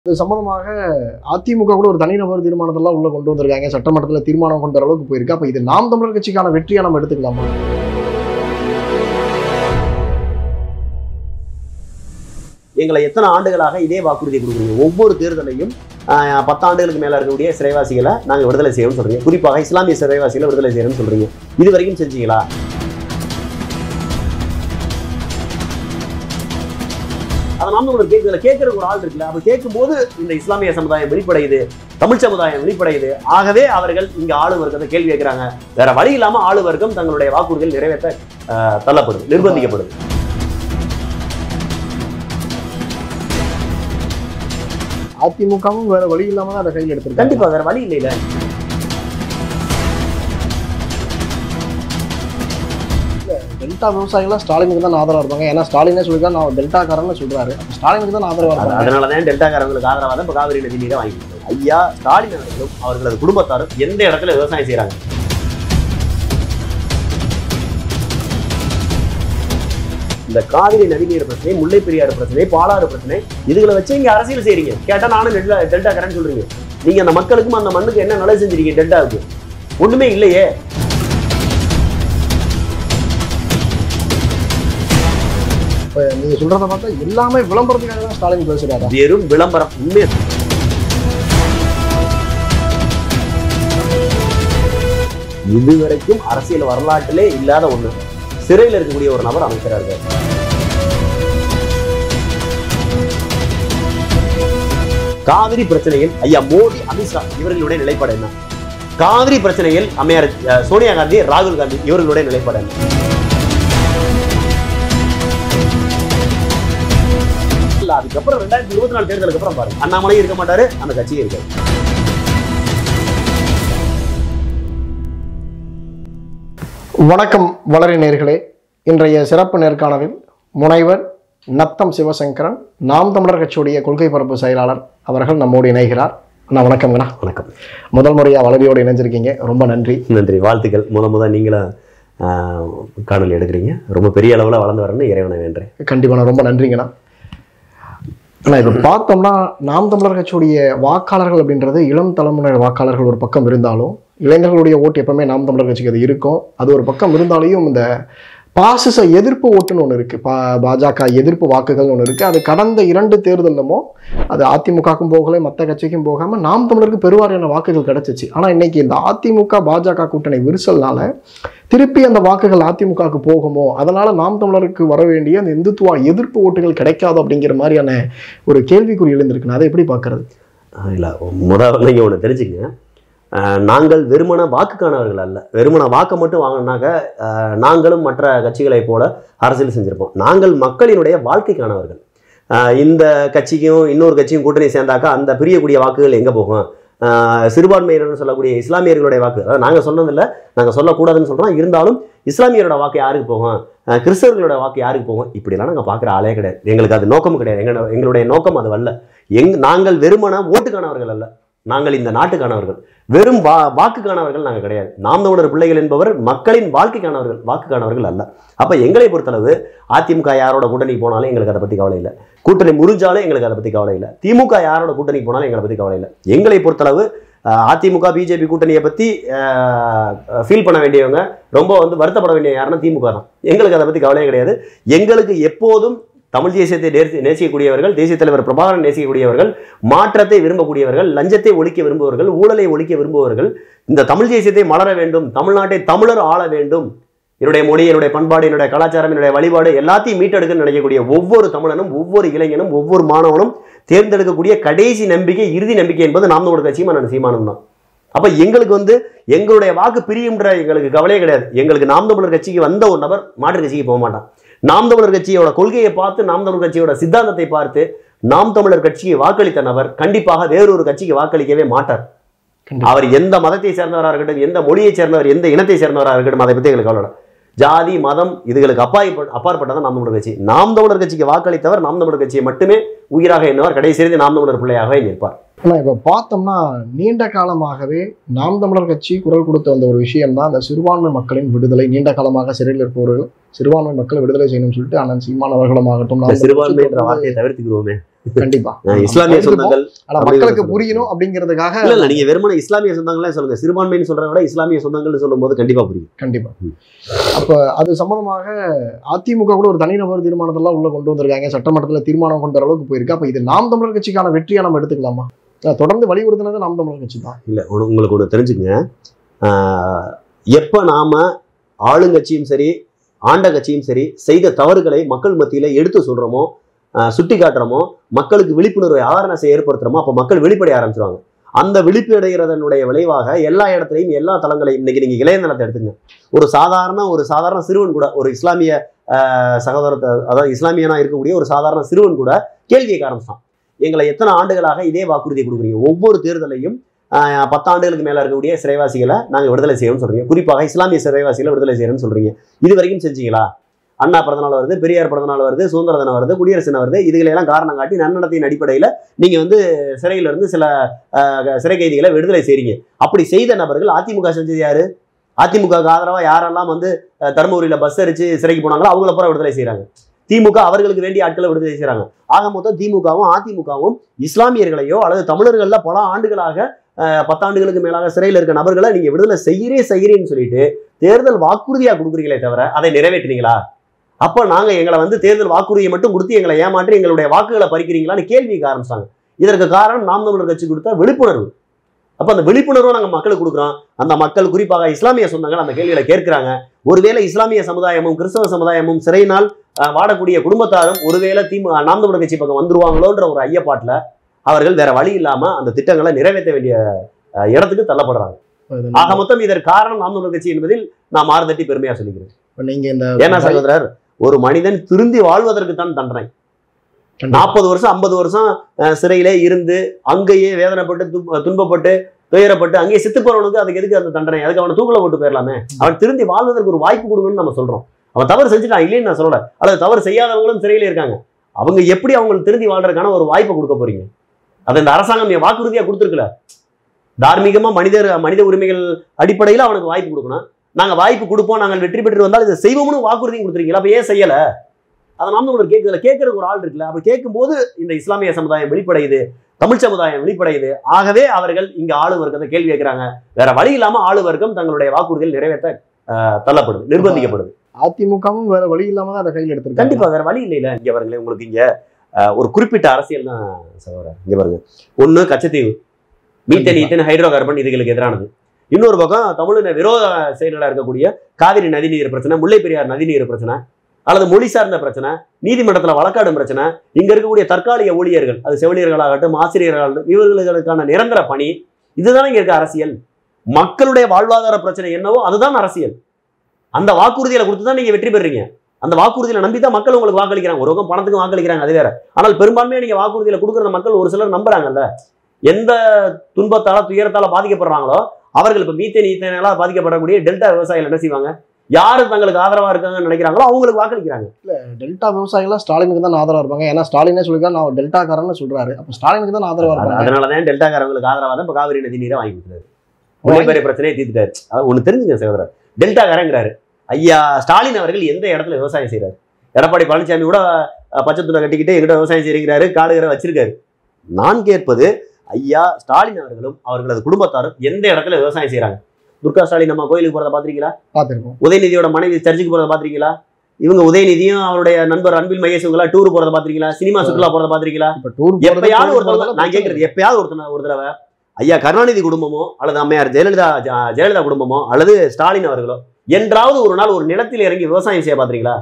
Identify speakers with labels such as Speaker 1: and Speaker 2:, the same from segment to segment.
Speaker 1: இது சம்பந்தமாக அதிமுக கூட ஒரு தனிநபர் தீர்மானத்தெல்லாம் உள்ள கொண்டு வந்திருக்காங்க சட்டமன்றத்தில் தீர்மானம் கொண்டு வர அளவுக்கு போயிருக்கு அப்ப இது நாம் தமிழர் கட்சிக்கான வெற்றியா நம்ம எடுத்துக்கலாமா
Speaker 2: எங்களை எத்தனை ஆண்டுகளாக இதே வாக்குறுதி கொடுக்குறீங்க ஒவ்வொரு தேர்தலையும் ஆஹ், பத்தாண்டுகளுக்கு மேல இருக்கக்கூடிய சிறைவாசிகளை நாங்க விடுதலை செய்யணும்னு சொல்றீங்க குறிப்பாக இஸ்லாமிய சிறைவாசிகளை விடுதலை செய்யணும்னு சொல்றீங்க இது வரைக்கும் செஞ்சீங்களா அதை நாம ஒரு கேட்கல கேட்கறதுக்கு ஒரு ஆள் இருக்குல்ல அப்ப கேட்கும்போது இந்த இஸ்லாமிய சமுதாயம் வெளிப்படையுது தமிழ் சமுதாயம் வெளிப்படையுது ஆகவே அவர்கள் இங்க ஆளு வர்க்கத்தை கேள்வி கேட்கிறாங்க வேற வழி இல்லாம ஆளு வர்க்கம் தங்களுடைய வாக்குறுதிகள் நிறைவேற்ற ஆஹ், தள்ளப்படுது நிர்பந்திக்கப்படுது
Speaker 1: அதிமுகவும் வேற வழி இல்லாம தான் அதை கையில் எடுத்திருக்காங்க
Speaker 2: கண்டிப்பா வேற வழி இல்லைல
Speaker 1: டெல்டா விவசாயிகள்லாம் ஸ்டாலினுக்கு தான் ஆதரவா இருப்பாங்க ஏன்னா ஸ்டாலினே சொல்லிதான் நான் டெல்டாக்காரன்னு சொல்றாரு அப்ப ஸ்டாலினுக்கு தான் ஆதரவா
Speaker 2: அது-
Speaker 1: இருப்பாங்க
Speaker 2: அதனாலதான் டெல்டாக்காரங்களுக்கு ஆதரவாக தான் இப்ப காவிரி நதி நீரை வாங்கி கொடுத்தாரு. ஐயா ஸ்டாலின் அவர்களும் அவர்களது குடும்பத்தாரும் எந்த இடத்துல விவசாயம் செய்றாங்க இந்த காவிரி நதிநீர் பிரச்சனை முல்லை பெரியாறு பிரச்சனை பாலாறு பிரச்சனை இதுகளை வச்சு இங்க அரசியல் செய்றீங்க கேட்டா நானும் டெல்டா டெல்டாக்காரன்னு சொல்றீங்க நீங்க அந்த மக்களுக்கும் அந்த மண்ணுக்கு என்ன நல்லது செஞ்சிருக்கீங்க டெல்டாவுக்கு ஒண்ணுமே இல்லையே
Speaker 1: இப்ப நீங்க சொல்றத பார்த்தா எல்லாமே விளம்பரத்துக்காக தான் ஸ்டாலின் பேசுறாரா
Speaker 2: வெறும் விளம்பரம் உண்மை இதுவரைக்கும் அரசியல் வரலாற்றிலே இல்லாத ஒண்ணு சிறையில் இருக்கக்கூடிய ஒரு நபர் அமைச்சரா இருக்காரு காவிரி பிரச்சனையில் ஐயா மோடி அமித்ஷா இவர்களுடைய நிலைப்பாடு என்ன காவிரி பிரச்சனையில் அம்மையார் அஹ், சோனியா காந்தி ராகுல் காந்தி இவர்களுடைய நிலைப்பாடு என்ன இல்ல அதுக்கப்புறம் ரெண்டாயிரத்தி இருபத்தி நாலு தேர்தலுக்கு அப்புறம் பாருங்க அண்ணாமலையும் இருக்க மாட்டாரு அந்த கட்சியும் இருக்காது
Speaker 1: வணக்கம் வளரி நேர்களே இன்றைய சிறப்பு நேர்காணலில் முனைவர் நத்தம் சிவசங்கரன் நாம் தமிழர் கட்சியுடைய கொள்கை பரப்பு செயலாளர் அவர்கள் நம்மோடு இணைகிறார் அண்ணா வணக்கம்ண்ணா
Speaker 2: வணக்கம்
Speaker 1: முதல் முறையாக வளரியோடு இணைஞ்சிருக்கீங்க ரொம்ப நன்றி
Speaker 2: நன்றி வாழ்த்துக்கள் முத முத நீங்களும் ஆஹ், காணொளி எடுக்கிறீங்க ரொம்ப பெரிய அளவில் வளர்ந்து வரணும்னு இறைவனை வேண்டேன்
Speaker 1: கண்டிப்பாண்ணா ரொம்ப நன்றிங்கண்ணா அண்ணா இப்போ பார்த்தோம்னா நாம் தமிழர் கட்சியுடைய வாக்காளர்கள் அப்படின்றது இளம் தலைமுறை வாக்காளர்கள் ஒரு பக்கம் இருந்தாலும் இளைஞர்களுடைய ஓட்டு எப்பவுமே நாம் தமிழர் கட்சிக்கு அது இருக்கும் அது ஒரு பக்கம் இருந்தாலையும் இந்த பாசிச எதிர்ப்பு ஓட்டுன்னு ஒன்று இருக்குது பா பாஜக எதிர்ப்பு வாக்குகள்னு ஒன்று இருக்குது அது கடந்த இரண்டு தேர்தலுமோ அது அதிமுகவுக்கும் போகலை மற்ற கட்சிக்கும் போகாமல் நாம் தமிழருக்கு பெருவாரியான வாக்குகள் கிடைச்சிச்சு ஆனால் இன்னைக்கு இந்த அதிமுக பாஜக கூட்டணி விரிசல்னால திருப்பி அந்த வாக்குகள் அதிமுகவுக்கு போகுமோ அதனால நாம் தமிழருக்கு வர வேண்டிய அந்த இந்துத்துவ எதிர்ப்பு ஓட்டுகள் கிடைக்காது அப்படிங்கிற மாதிரியான ஒரு கேள்விக்குறி எழுந்திருக்குன்னு அதை எப்படி பார்க்கறது
Speaker 2: இல்லை முதல்ல நீங்கள் ஒன்று தெரிஞ்சுக்கங்க ஆஹ், நாங்கள் வெறுமன வாக்குக்கானவர்கள் அல்ல வெறுமன வாக்கை மட்டும் வாங்கினாக்க ஆஹ், நாங்களும் மற்ற கட்சிகளைப் போல அரசியல் செஞ்சுருப்போம் நாங்கள் மக்களினுடைய வாழ்க்கைக்கானவர்கள் ஆஹ், இந்த கட்சிக்கும் இன்னொரு கட்சியும் கூட்டணி சேர்ந்தாக்கா அந்த பிரியக்கூடிய வாக்குகள் எங்கே போகும் ஆஹ், சிறுபான்மையினர்னு சொல்லக்கூடிய இஸ்லாமியர்களுடைய வாக்கு அதாவது நாங்கள் சொன்னதில்லை நாங்கள் சொல்லக்கூடாதுன்னு சொல்கிறோம் இருந்தாலும் இஸ்லாமியரோட வாக்கு யாருக்கு போகும் ஆஹ், கிறிஸ்தவர்களோட வாக்கு யாருக்கு போகும் இப்படிலாம் நாங்கள் பார்க்குற ஆளே கிடையாது எங்களுக்கு அது நோக்கம் கிடையாது எங்க எங்களுடைய நோக்கம் அது அல்ல எங் நாங்கள் வெறுமன ஓட்டுக்கானவர்கள் அல்ல நாங்கள் இந்த நாட்டுக்கானவர்கள் வெறும் வா வாக்குக்கானவர்கள் நாங்கள் கிடையாது நாம் தமிழர் பிள்ளைகள் என்பவர் மக்களின் வாழ்க்கைக்கானவர்கள் வாக்குக்கானவர்கள் அல்ல அப்போ எங்களை பொறுத்தளவு அதிமுக யாரோட கூட்டணிக்கு போனாலும் எங்களுக்கு அதை பற்றி கவலை இல்லை கூட்டணி முறிஞ்சாலும் எங்களுக்கு அதை பற்றி கவலை இல்லை திமுக யாரோட கூட்டணிக்கு போனாலும் எங்களை பற்றி கவலை இல்லை எங்களை பொறுத்தளவு அஹ், அதிமுக பிஜேபி கூட்டணியை பற்றி ஃபீல் பண்ண வேண்டியவங்க ரொம்ப வந்து வருத்தப்பட வேண்டிய யாருன்னா திமுக தான் எங்களுக்கு அதை பற்றி கவலையே கிடையாது எங்களுக்கு எப்போதும் தமிழ் தேசியத்தை நேசி- நேசிக்கக்கூடியவர்கள் தேசிய தலைவர் பிரபாகரன் நேசிக்கக்கூடியவர்கள் மாற்றத்தை விரும்பக்கூடியவர்கள் லஞ்சத்தை ஒழிக்க விரும்புபவர்கள் ஊழலை ஒழிக்க விரும்புபவர்கள் இந்த தமிழ் தேசியத்தை மலர வேண்டும் தமிழ்நாட்டை தமிழர் ஆள வேண்டும் என்னுடைய மொழி என்னுடைய பண்பாடு என்னுடைய கலாச்சாரம் என்னுடைய வழிபாடு எல்லாத்தையும் மீட்டெடுக்க நினைக்கக்கூடிய ஒவ்வொரு தமிழனும் ஒவ்வொரு இளைஞனும் ஒவ்வொரு மாணவனும் தேர்ந்தெடுக்கக்கூடிய கடைசி நம்பிக்கை இறுதி நம்பிக்கை என்பது நாம் தமிழர் கட்சியும் நான் சீமானம் தான் அப்ப எங்களுக்கு வந்து எங்களுடைய வாக்கு பிரியும்ன்ற எங்களுக்கு கவலையே கிடையாது எங்களுக்கு நாம் தமிழர் கட்சிக்கு வந்த ஒரு நபர் மாற்று கட்சிக்கு போக மாட்டான் நாம் தமிழர் கட்சியோட கொள்கையை பார்த்து நாம் தமிழர் கட்சியோட சித்தாந்தத்தை பார்த்து நாம் தமிழர் கட்சிக்கு வாக்களித்த நபர் கண்டிப்பாக வேறொரு கட்சிக்கு வாக்களிக்கவே மாட்டார்
Speaker 1: கண்டிப்பா.
Speaker 2: அவர் எந்த மதத்தை சேர்ந்தவராக இருக்கட்டும் எந்த மொழியை சேர்ந்தவர் எந்த இனத்தை சேர்ந்தவராக இருக்கட்டும் அதை பற்றி எங்களுக்கு கவலை இல்லை. ஜாதி மதம் இதுகளுக்கு அப்பாய் அப்பாற்பட்டதான் நாம் தமிழர் கட்சி நாம் தமிழர் கட்சிக்கு வாக்களித்தவர் நாம் தமிழர் கட்சியை மட்டுமே உயிராக எண்ணுவார் கடைசி இறுதி நாம் தமிழர் பிள்ளையாகவே நிற்பார்
Speaker 1: ஆனால் இப்போ பார்த்தோம்னா நீண்ட காலமாகவே நாம் தமிழர் கட்சி குரல் கொடுத்த அந்த ஒரு விஷயம் தான் அந்த சிறுபான்மை மக்களின் விடுதலை நீண்ட காலமாக சிறையில் இருப்பவர்கள் சிறுபான்மை மக்களை விடுதலை செய்யணும்னு சொல்லிட்டு அண்ணன் சீமான் அவர்களும் ஆகட்டும்
Speaker 2: இந்த
Speaker 1: நாம்
Speaker 2: சிறுபான்மைன்ற வார்த்தையை தவிர்த்துக்கிறோமே
Speaker 1: கண்டிப்பா
Speaker 2: அஹ் இஸ்லாமிய
Speaker 1: தவிர்த்துப்போம்.
Speaker 2: சொந்தங்கள்
Speaker 1: ஆனா
Speaker 2: அப்படி
Speaker 1: மக்களுக்கு
Speaker 2: சொல்லுங்க.
Speaker 1: புரியணும் அப்படிங்கிறதுக்காக
Speaker 2: இல்ல இல்ல நீங்க வெறுமனே இஸ்லாமிய சொந்தங்களே சொல்லுங்க சிறுபான்மைன்னு சொல்றத விட இஸ்லாமிய சொந்தங்கள்னு சொல்லும்போது கண்டிப்பா புரியும்
Speaker 1: கண்டிப்பா
Speaker 2: ம்.
Speaker 1: அப்ப அது சம்பந்தமாக அதிமுக கூட ஒரு தனிநபர் தீர்மானத்தெல்லாம் உள்ள கொண்டு வந்திருக்காங்க சட்டமன்றத்துல தீர்மானம் கொண்டு வர அளவுக்கு போயிருக்கு அப்ப இது நாம் தமிழர் கட்சிக்கான வெற்றியா நம்ம எடுத்துக்கலாமா அஹ் தொடர்ந்து வலியுறுத்தினது நாம் தமிழர் கட்சி தான்
Speaker 2: இல்ல உன- உங்களுக்கு ஒன்று தெரிஞ்சுக்கங்க ஆஹ் எப்ப நாம ஆளுங்கட்சியும் சரி ஆண்ட கட்சியும் சரி செய்த தவறுகளை மக்கள் மத்தியில எடுத்து சொல்றோமோ ஆஹ் சுட்டி காட்டுறோமோ மக்களுக்கு விழிப்புணர்வை அவேர்னஸை ஏற்படுத்துறோமோ அப்போ மக்கள் வெளிப்படைய ஆரம்பிச்சிருவாங்க அந்த விழிப்படைகிறதனுடைய விளைவாக எல்லா இடத்துலையும் எல்லா தளங்களையும் இன்னைக்கு நீங்க இளையநலத்தை எடுத்துங்க ஒரு சாதாரண ஒரு சாதாரண சிறுவன் கூட ஒரு இஸ்லாமிய ஆஹ் சகோதரத்தை அதாவது இஸ்லாமியனா இருக்கக்கூடிய ஒரு சாதாரண சிறுவன் கூட கேள்வி கேட்க ஆரம்பிச்சான் எங்களை எத்தனை ஆண்டுகளாக இதே வாக்குறுதி கொடுக்குறீங்க ஒவ்வொரு தேர்தலையும் ஆஹ் பத்தாண்டுகளுக்கு மேல இருக்கக்கூடிய சிறைவாசிகளை நாங்க விடுதலை செய்யணும்னு சொல்றீங்க குறிப்பாக இஸ்லாமிய சிறைவாசிகளை விடுதலை செய்யணும்னு சொல்றீங்க இது வரைக்கும் செஞ்சீங்களா அண்ணா பிறந்தநாள் வருது பெரியார் பிறந்தநாள் வருது சுதந்திர தினம் வருது குடியரசு தினம் வருது இதுகளை எல்லாம் காரணம் காட்டி நன்னடத்தையின் அடிப்படையில் நீங்க வந்து சிறையில இருந்து சில ஆஹ், சிறை கைதிகளை விடுதலை செய்றீங்க அப்படி செய்த நபர்கள் அதிமுக செஞ்சது யாரு அதிமுக ஆதரவா யாரெல்லாம் வந்து அஹ், தருமபுரியில பஸ் அடிச்சு சிறைக்கு போனாங்களோ அவங்கள பூரா விடுதலை செய்றாங்க திமுக அவர்களுக்கு வேண்டிய ஆட்களை விடுதலை செய்றாங்க ஆக மொத்தம் திமுகவும் அதிமுகவும் இஸ்லாமியர்களையோ அல்லது தமிழர்கள்ல பல ஆண்டுகளாக அஹ், பத்தாண்டுகளுக்கு மேலாக சிறையில் இருக்க நபர்களை நீங்க விடுதலை செய்கிறே செய்கிறேன்னு சொல்லிட்டு தேர்தல் வாக்குறுதியா கொடுக்குறீங்களே தவிர அதை நிறைவேற்றினீங்களா அப்ப நாங்க எங்களை வந்து தேர்தல் வாக்குறுதியை மட்டும் கொடுத்து எங்களை ஏமாற்றி எங்களுடைய வாக்குகளை பறிக்கிறீங்களான்னு கேள்வி கேட்க ஆரம்பிச்சாங்க இதற்கு காரணம் நாம் தமிழர் கட்சி கொடுத்த விழிப்புணர்வு அப்ப அந்த விழிப்புணர்வை நாங்க மக்களுக்கு கொடுக்குறோம் அந்த மக்கள் குறிப்பாக இஸ்லாமிய சொந்தங்கள் அந்த கேள்விகளை கேட்கிறாங்க ஒருவேளை இஸ்லாமிய சமுதாயமும் கிறிஸ்தவ சமுதாயமும் சிறையினால் அஹ், வாடக்கூடிய குடும்பத்தாரும் ஒருவேளை திமு நாம் தமிழர் கட்சி பக்கம் வந்துருவாங்களோன்ற ஒரு ஐயப்பாட்டுல அவர்கள் வேற வழி இல்லாம அந்த திட்டங்களை நிறைவேற்ற வேண்டிய அஹ், இடத்துக்கு தள்ளப்படுறாங்க ஆக மொத்தம் இதற்கு காரணம் நாம் தமிழர் கட்சி என்பதில் நான் மாறுதட்டி பெருமையா சொல்லிக்கிறேன்
Speaker 1: இப்ப நீங்க இந்த
Speaker 2: ஏன்னா சகோதரர் ஒரு மனிதன் திருந்தி வாழ்வதற்கு தான் தண்டனை
Speaker 1: கண்டிப்பா.
Speaker 2: நாற்பது வருஷம் ஐம்பது வருஷம் அஹ், சிறையிலே இருந்து அங்கேயே வேதனைப்பட்டு துன்ப- துன்பப்பட்டு துயரப்பட்டு அங்கேயே செத்து போறவனுக்கு அதுக்கு எதுக்கு அந்த தண்டனை அதுக்கு அவனை தூக்கில போட்டு போயிடலாமே அவன் திருந்தி வாழ்வதற்கு ஒரு வாய்ப்பு கொடுங்கன்னு நம்ம சொல்றோம் அவன் தவறு செஞ்சுட்டான் இல்லைன்னு நான் சொல்லல அல்லது தவறு செய்யாதவங்களும் சிறையில இருக்காங்க அவங்க எப்படி அவங்களுக்கு திருந்தி வாழ்றதுக்கான ஒரு வாய்ப்பை கொடுக்க போறீங்க அது இந்த அரசாங்கம் என் வாக்குறுதியா கொடுத்துருக்கல தார்மீகமா மனிதர் மனித உரிமைகள் அடிப்படையில் அவனுக்கு வாய்ப்பு கொடுக்கணும் நாங்க வாய்ப்பு கொடுப்போம் நாங்கள் வெற்றி பெற்று வந்தால் இதை செய்வோம்னு வாக்குறுதியும் கொடுத்துருக்கீங்களா அப்ப ஏன் செய்யல அதை நாம ஒரு கேட்கல கேட்கறதுக்கு ஒரு ஆள் இருக்குல்ல அப்ப கேட்கும்போது இந்த இஸ்லாமிய சமுதாயம் வெளிப்படையுது தமிழ் சமுதாயம் வெளிப்படையுது ஆகவே அவர்கள் இங்க ஆளு வர்க்கத்தை கேள்வி கேட்கிறாங்க வேற வழி இல்லாம ஆளு வர்க்கம் தங்களுடைய வாக்குறுதிகள் நிறைவேற்ற ஆஹ், தள்ளப்படுது நிர்பந்திக்கப்படுது
Speaker 1: அதிமுகவும் வேற வழி இல்லாம தான் அதை கையில் எடுத்திருக்காங்க
Speaker 2: கண்டிப்பா வேற வழி இல்லைல்ல இங்க பாருங்களேன் உங்களுக்கு இங்க ஆஹ், ஒரு குறிப்பிட்ட அரசியல் தான் சகோதரர் இங்க பாருங்க ஒண்ணு கச்சத்தீவு மீத்தேன்
Speaker 1: கண்டிப்பா.
Speaker 2: ஈத்தேன் ஹைட்ரோ கார்பன் இதுகளுக்கு எதிரானது இன்னொரு பக்கம் தமிழின விரோத செயல்களா இருக்கக்கூடிய காவிரி நதிநீர் பிரச்சனை முல்லை பெரியார் நதிநீர் பிரச்சனை அல்லது மொழி சார்ந்த பிரச்சனை நீதிமன்றத்துல வழக்காடும் பிரச்சனை இங்க இருக்கக்கூடிய தற்காலிக ஊழியர்கள் அது செவிலியர்களாகட்டும் ஆசிரியர்களாகட்டும் இவர்களுக்கான நிரந்தர பணி இதுதான் இங்க இருக்க அரசியல் மக்களுடைய வாழ்வாதார பிரச்சனை என்னவோ அதுதான் அரசியல் அந்த வாக்குறுதிகளை கொடுத்து தான் நீங்க வெற்றி பெறுறீங்க அந்த வாக்குறுதியில நம்பி தான் மக்கள் உங்களுக்கு வாக்களிக்கிறாங்க ஒரு பக்கம் பணத்துக்கு வாக்களிக்கிறாங்க அது வேற ஆனால் பெரும்பான்மையா நீங்க வாக்குறுதியில கொடுக்குற மக்கள் ஒரு சிலர் நம்புறாங்கல்ல எந்த துன்பத்தால துயரத்தால பாதிக்கப்படுறாங்களோ அவர்கள் இப்ப மீத்தேன் ஈத்தேனால பாதிக்கப்படக்கூடிய டெல்டா விவசாயிகள் என்ன செய்வாங்க யாரு தங்களுக்கு ஆதரவா இருக்காங்கன்னு நினைக்கிறாங்களோ அவங்களுக்கு வாக்களிக்கிறாங்க
Speaker 1: டெல்டா விவசாயிகள் ஸ்டாலினுக்கு தான் ஆதரவா இருப்பாங்க ஏன்னா ஸ்டாலினே சொல்லிருக்காரு நான் டெல்டாக்காரன்னு சொல்றாரு அப்ப ஸ்டாலினுக்கு தான் ஆதரவா
Speaker 2: அது-
Speaker 1: இருப்பாங்க
Speaker 2: அதனாலதான் டெல்டாக்காரங்களுக்கு ஆதரவா தான் இப்ப காவிரி நதி நீரை வாங்கி கொடுத்தாரு முல்லை பெரிய பிரச்சனையை தீர்த்துட்டாரு அது ஒண்ணு தெரிஞ்சுங்க சகோதரர் டெல்டாக்காரங்கிறாரு ஐயா ஸ்டாலின் அவர்கள் எந்த இடத்துல விவசாயம் செய்றாரு எடப்பாடி பழனிசாமி கூட அஹ், பச்சை துணை கட்டிக்கிட்டு எங்கிட்ட விவசாயம் செய்கிறீங்கிறாரு காடுகிற வச்சிருக்காரு நான் கேட்பது ஐயா ஸ்டாலின் அவர்களும் அவர்களது குடும்பத்தாரும் எந்த இடத்துல விவசாயம் செய்றாங்க துர்கா ஸ்டாலின் நம்ம கோயிலுக்கு போறத பாத்திருக்கீங்களா
Speaker 1: பார்த்திருக்கோம்
Speaker 2: உதயநிதியோட மனைவி சர்ச்சுக்கு போறத பாத்திருக்கீங்களா இவங்க உதயநிதியும் அவருடைய நண்பர் அன்பில் மகேஷ் இவங்களா டூர் போறத பாத்திருக்கீங்களா சினிமா சுற்றுலா போறத பாத்திருக்கீங்களா
Speaker 1: இப்ப டூர்
Speaker 2: எப்பயாவது ஒரு தடவை நான் கேட்கறது எப்பயாவது ஒரு தடவை- ஒரு தடவை ஐயா கருணாநிதி குடும்பமோ அல்லது அம்மையார் ஜெயலலிதா ஜ- ஜெயலலிதா குடும்பமோ அல்லது ஸ்டாலின் அவர்களோ என்றாவது ஒரு நாள் ஒரு நிலத்தில் இறங்கி விவசாயம் செய்ய பாத்திருக்கீங்களா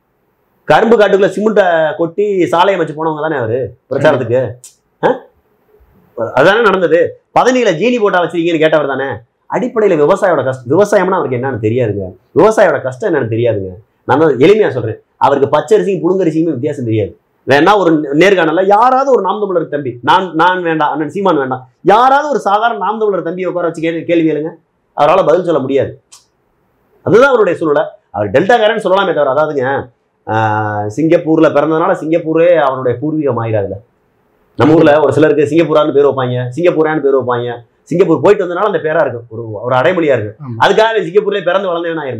Speaker 2: கரும்பு காட்டுக்குள்ள சிமெண்ட்டை கொட்டி சாலையை வச்சு போனவங்க தானே அவரு பிரச்சாரத்துக்கு ஆ? அதானே நடந்தது பதனியில ஜீனி போட்டா வச்சிருக்கீங்கன்னு கேட்டவர் தானே அடிப்படையில விவசாயோட கஷ்டம் விவசாயம்னா அவருக்கு என்னன்னு தெரியாதுங்க விவசாயோட கஷ்டம் என்னன்னு தெரியாதுங்க நான் தான் எளிமையா சொல்றேன் அவருக்கு பச்சரிசியும் புழுங்கரிசியுமே வித்தியாசம் தெரியாது வேணா ஒரு நேர்காணல யாராவது ஒரு நாம் தமிழர் தம்பி நான் நான் வேண்டாம் அண்ணன் சீமான் வேண்டாம் யாராவது ஒரு சாதாரண நாம் தமிழர் தம்பியை உட்கார வச்சு கேள்வி கேள்வி எழுங்க அவரால் பதில் சொல்ல முடியாது அதுதான் அவருடைய சூழ்நிலை அவர் டெல்டாக்காரன் சொல்லலாமே தவிர அதாவதுங்க ஆஹ், சிங்கப்பூர்ல பிறந்ததுனால சிங்கப்பூரே அவனுடைய பூர்வீகம் ஆயிராதுல நம்ம ஊர்ல ஒரு சிலருக்கு சிங்கப்பூரான்னு பேர் வைப்பாங்க சிங்கப்பூரான்னு பேர் வைப்பாங்க சிங்கப்பூர் போயிட்டு வந்தனால அந்த பேரா இருக்கு ஒரு ஒரு அடைமொழியா இருக்கு
Speaker 1: ஆமா.
Speaker 2: அதுக்காக சிங்கப்பூர்ல பிறந்து வளர்ந்தவன் ஆயிருமா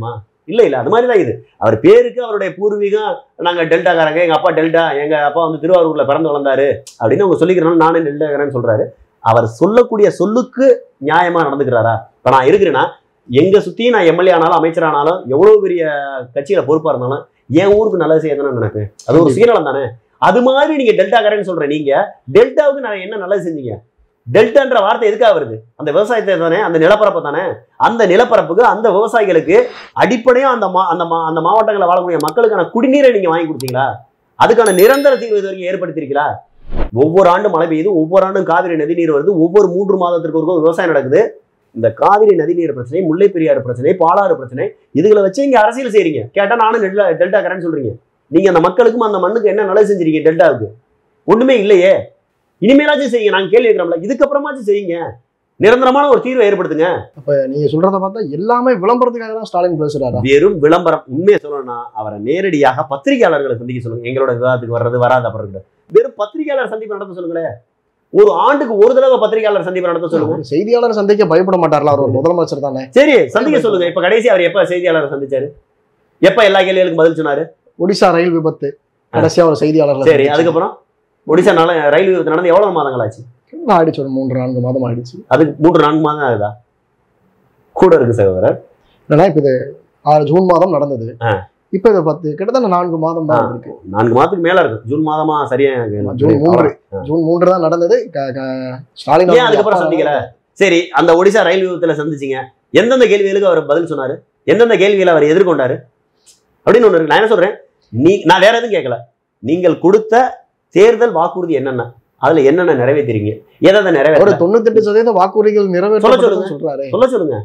Speaker 2: இல்ல இல்ல அது மாதிரி தான் இது அவர் பேருக்கு அவருடைய பூர்வீகம் நாங்க டெல்டாக்காரங்க எங்க அப்பா டெல்டா எங்க அப்பா வந்து திருவாரூர்ல பிறந்து வளர்ந்தாரு அப்படின்னு அவங்க சொல்லிக்கிறனால நானே டெல்டாக்காரன்னு சொல்றாரு அவர் சொல்லக்கூடிய சொல்லுக்கு நியாயமா நடந்துக்கிறாரா இப்ப நான் இருக்கிறேன்னா எங்க சுத்தியும் நான் எம்எல்ஏ ஆனாலும் அமைச்சர் ஆனாலும் எவ்வளவு பெரிய கட்சியில பொறுப்பா இருந்தாலும் என் ஊருக்கு நல்லது செய்ய தானே நினைப்பேன் அது ஒரு சுயநலம் தானே அது மாதிரி நீங்க டெல்டாக்காரன்னு சொல்ற நீங்க டெல்டாவுக்கு நான் என்ன நல்லது செஞ்சீங்க டெல்டான்ற வார்த்தை எதுக்காக வருது அந்த விவசாயத்தை தானே அந்த நிலப்பரப்பு தானே அந்த நிலப்பரப்புக்கு அந்த விவசாயிகளுக்கு அடிப்படையா அந்த மா அந்த மா அந்த மாவட்டங்களில் வாழக்கூடிய மக்களுக்கான குடிநீரை நீங்க வாங்கி கொடுத்தீங்களா அதுக்கான நிரந்தர தீர்வு இது வரைக்கும் ஏற்படுத்திருக்கீங்களா ஒவ்வொரு ஆண்டும் மழை பெய்யுது ஒவ்வொரு ஆண்டும் காவிரி நதிநீர் வருது ஒவ்வொரு மூன்று மாதத்திற்கு ஒருக்கும் விவசாயம் நடக்குது இந்த காவிரி நதிநீர் பிரச்சனை முல்லை பெரியாறு பிரச்சனை பாலாறு பிரச்சனை இதுகளை வச்சு இங்க அரசியல் செய்றீங்க கேட்டா நானும் டெல்டா டெல்டாக்காரன்னு சொல்றீங்க நீங்க அந்த மக்களுக்கும் அந்த மண்ணுக்கு என்ன நல்லது செஞ்சிருக்கீங்க டெல்டாவுக்கு ஒண்ணுமே இல்லையே இனிமேலாச்சும் செய்யுங்க நாங்க கேள்வி கேட்கிறோம்ல இதுக்கப்புறமாச்சும் செய்யுங்க நிரந்தரமான ஒரு தீர்வை ஏற்படுத்துங்க
Speaker 1: அப்ப நீங்க சொல்றத பார்த்தா எல்லாமே விளம்பரத்துக்காக தான் ஸ்டாலின் பேசுறாரா
Speaker 2: வெறும் விளம்பரம் உண்மையை சொல்லணும்னா அவரை நேரடியாக பத்திரிகையாளர்களை சந்திக்க சொல்லுங்க எங்களோட விவாதத்துக்கு வர்றது வராத அப்புறம் இருக்கட்டும். வெறும் பத்திரிகையாளர் சந்திப்பு நடத்த சொல்லுங்களேன் ஒரு ஆண்டுக்கு ஒரு தடவை பத்திரிகையாளர் சந்திப்பு நடத்த சொல்லுங்க
Speaker 1: ஒரு செய்தியாளர் சந்திக்க பயப்பட மாட்டார்ல அவர் ஒரு முதலமைச்சர் தானே
Speaker 2: சரி சந்திக்க சொல்லுங்க இப்ப கடைசி அவர் எப்ப செய்தியாளரை சந்திச்சாரு எப்ப எல்லா கேள்விகளுக்கும் பதில் சொன்னாரு
Speaker 1: ஒடிசா ரயில் விபத்து கடைசியா ஒரு செய்தியாளர்
Speaker 2: சரி அதுக்கப்புறம் ஒடிசா நாள ரயில் விபத்து நடந்து எவ்வளவு மாதங்கள் ஆச்சு
Speaker 1: ஆயிடுச்சு ஒரு மூன்று நான்கு மாதம் ஆயிடுச்சு
Speaker 2: அதுக்கு மூன்று நான்கு மாதம் ஆகுதா கூட இருக்கு சகோதரர்
Speaker 1: ஏன்னா இப்ப இது ஆறு ஜூன் மாதம் நடந்தது
Speaker 2: ஆ.
Speaker 1: இப்ப இது பத்து கிட்டத்தட்ட நான்கு மாதம் தான் இருக்கு
Speaker 2: நான்கு மாதத்துக்கு மேல இருக்கு ஜூன் மாதமா சரியா எனக்கு
Speaker 1: ஜூன் மூன்று ஜூன் மூன்று தான் நடந்தது க- க- ஸ்டாலின்
Speaker 2: ஏன் அதுக்கப்புறம் சந்திக்கல சரி அந்த ஒடிசா ரயில் விபத்துல சந்திச்சீங்க எந்தெந்த கேள்விகளுக்கு அவர் பதில் சொன்னாரு எந்தெந்த கேள்விகளை அவர் எதிர்கொண்டாரு அப்படின்னு ஒண்ணு இருக்கு நான் என்ன சொல்றேன் நீ நான் வேற எதுவும் கேட்கல நீங்கள் கொடுத்த தேர்தல் வாக்குறுதி என்னென்ன அதுல என்னென்ன நிறைவேற்றிருக்கீங்க எதை எதை
Speaker 1: ஒரு
Speaker 2: நிறைவேற்ற
Speaker 1: தொண்ணூத்தெட்டு சதவீத வாக்குறுதிகள்
Speaker 2: சொல்லுங்க.
Speaker 1: நிறைவேற்ற சொல்றாரு
Speaker 2: சொல்ல சொல்லுங்க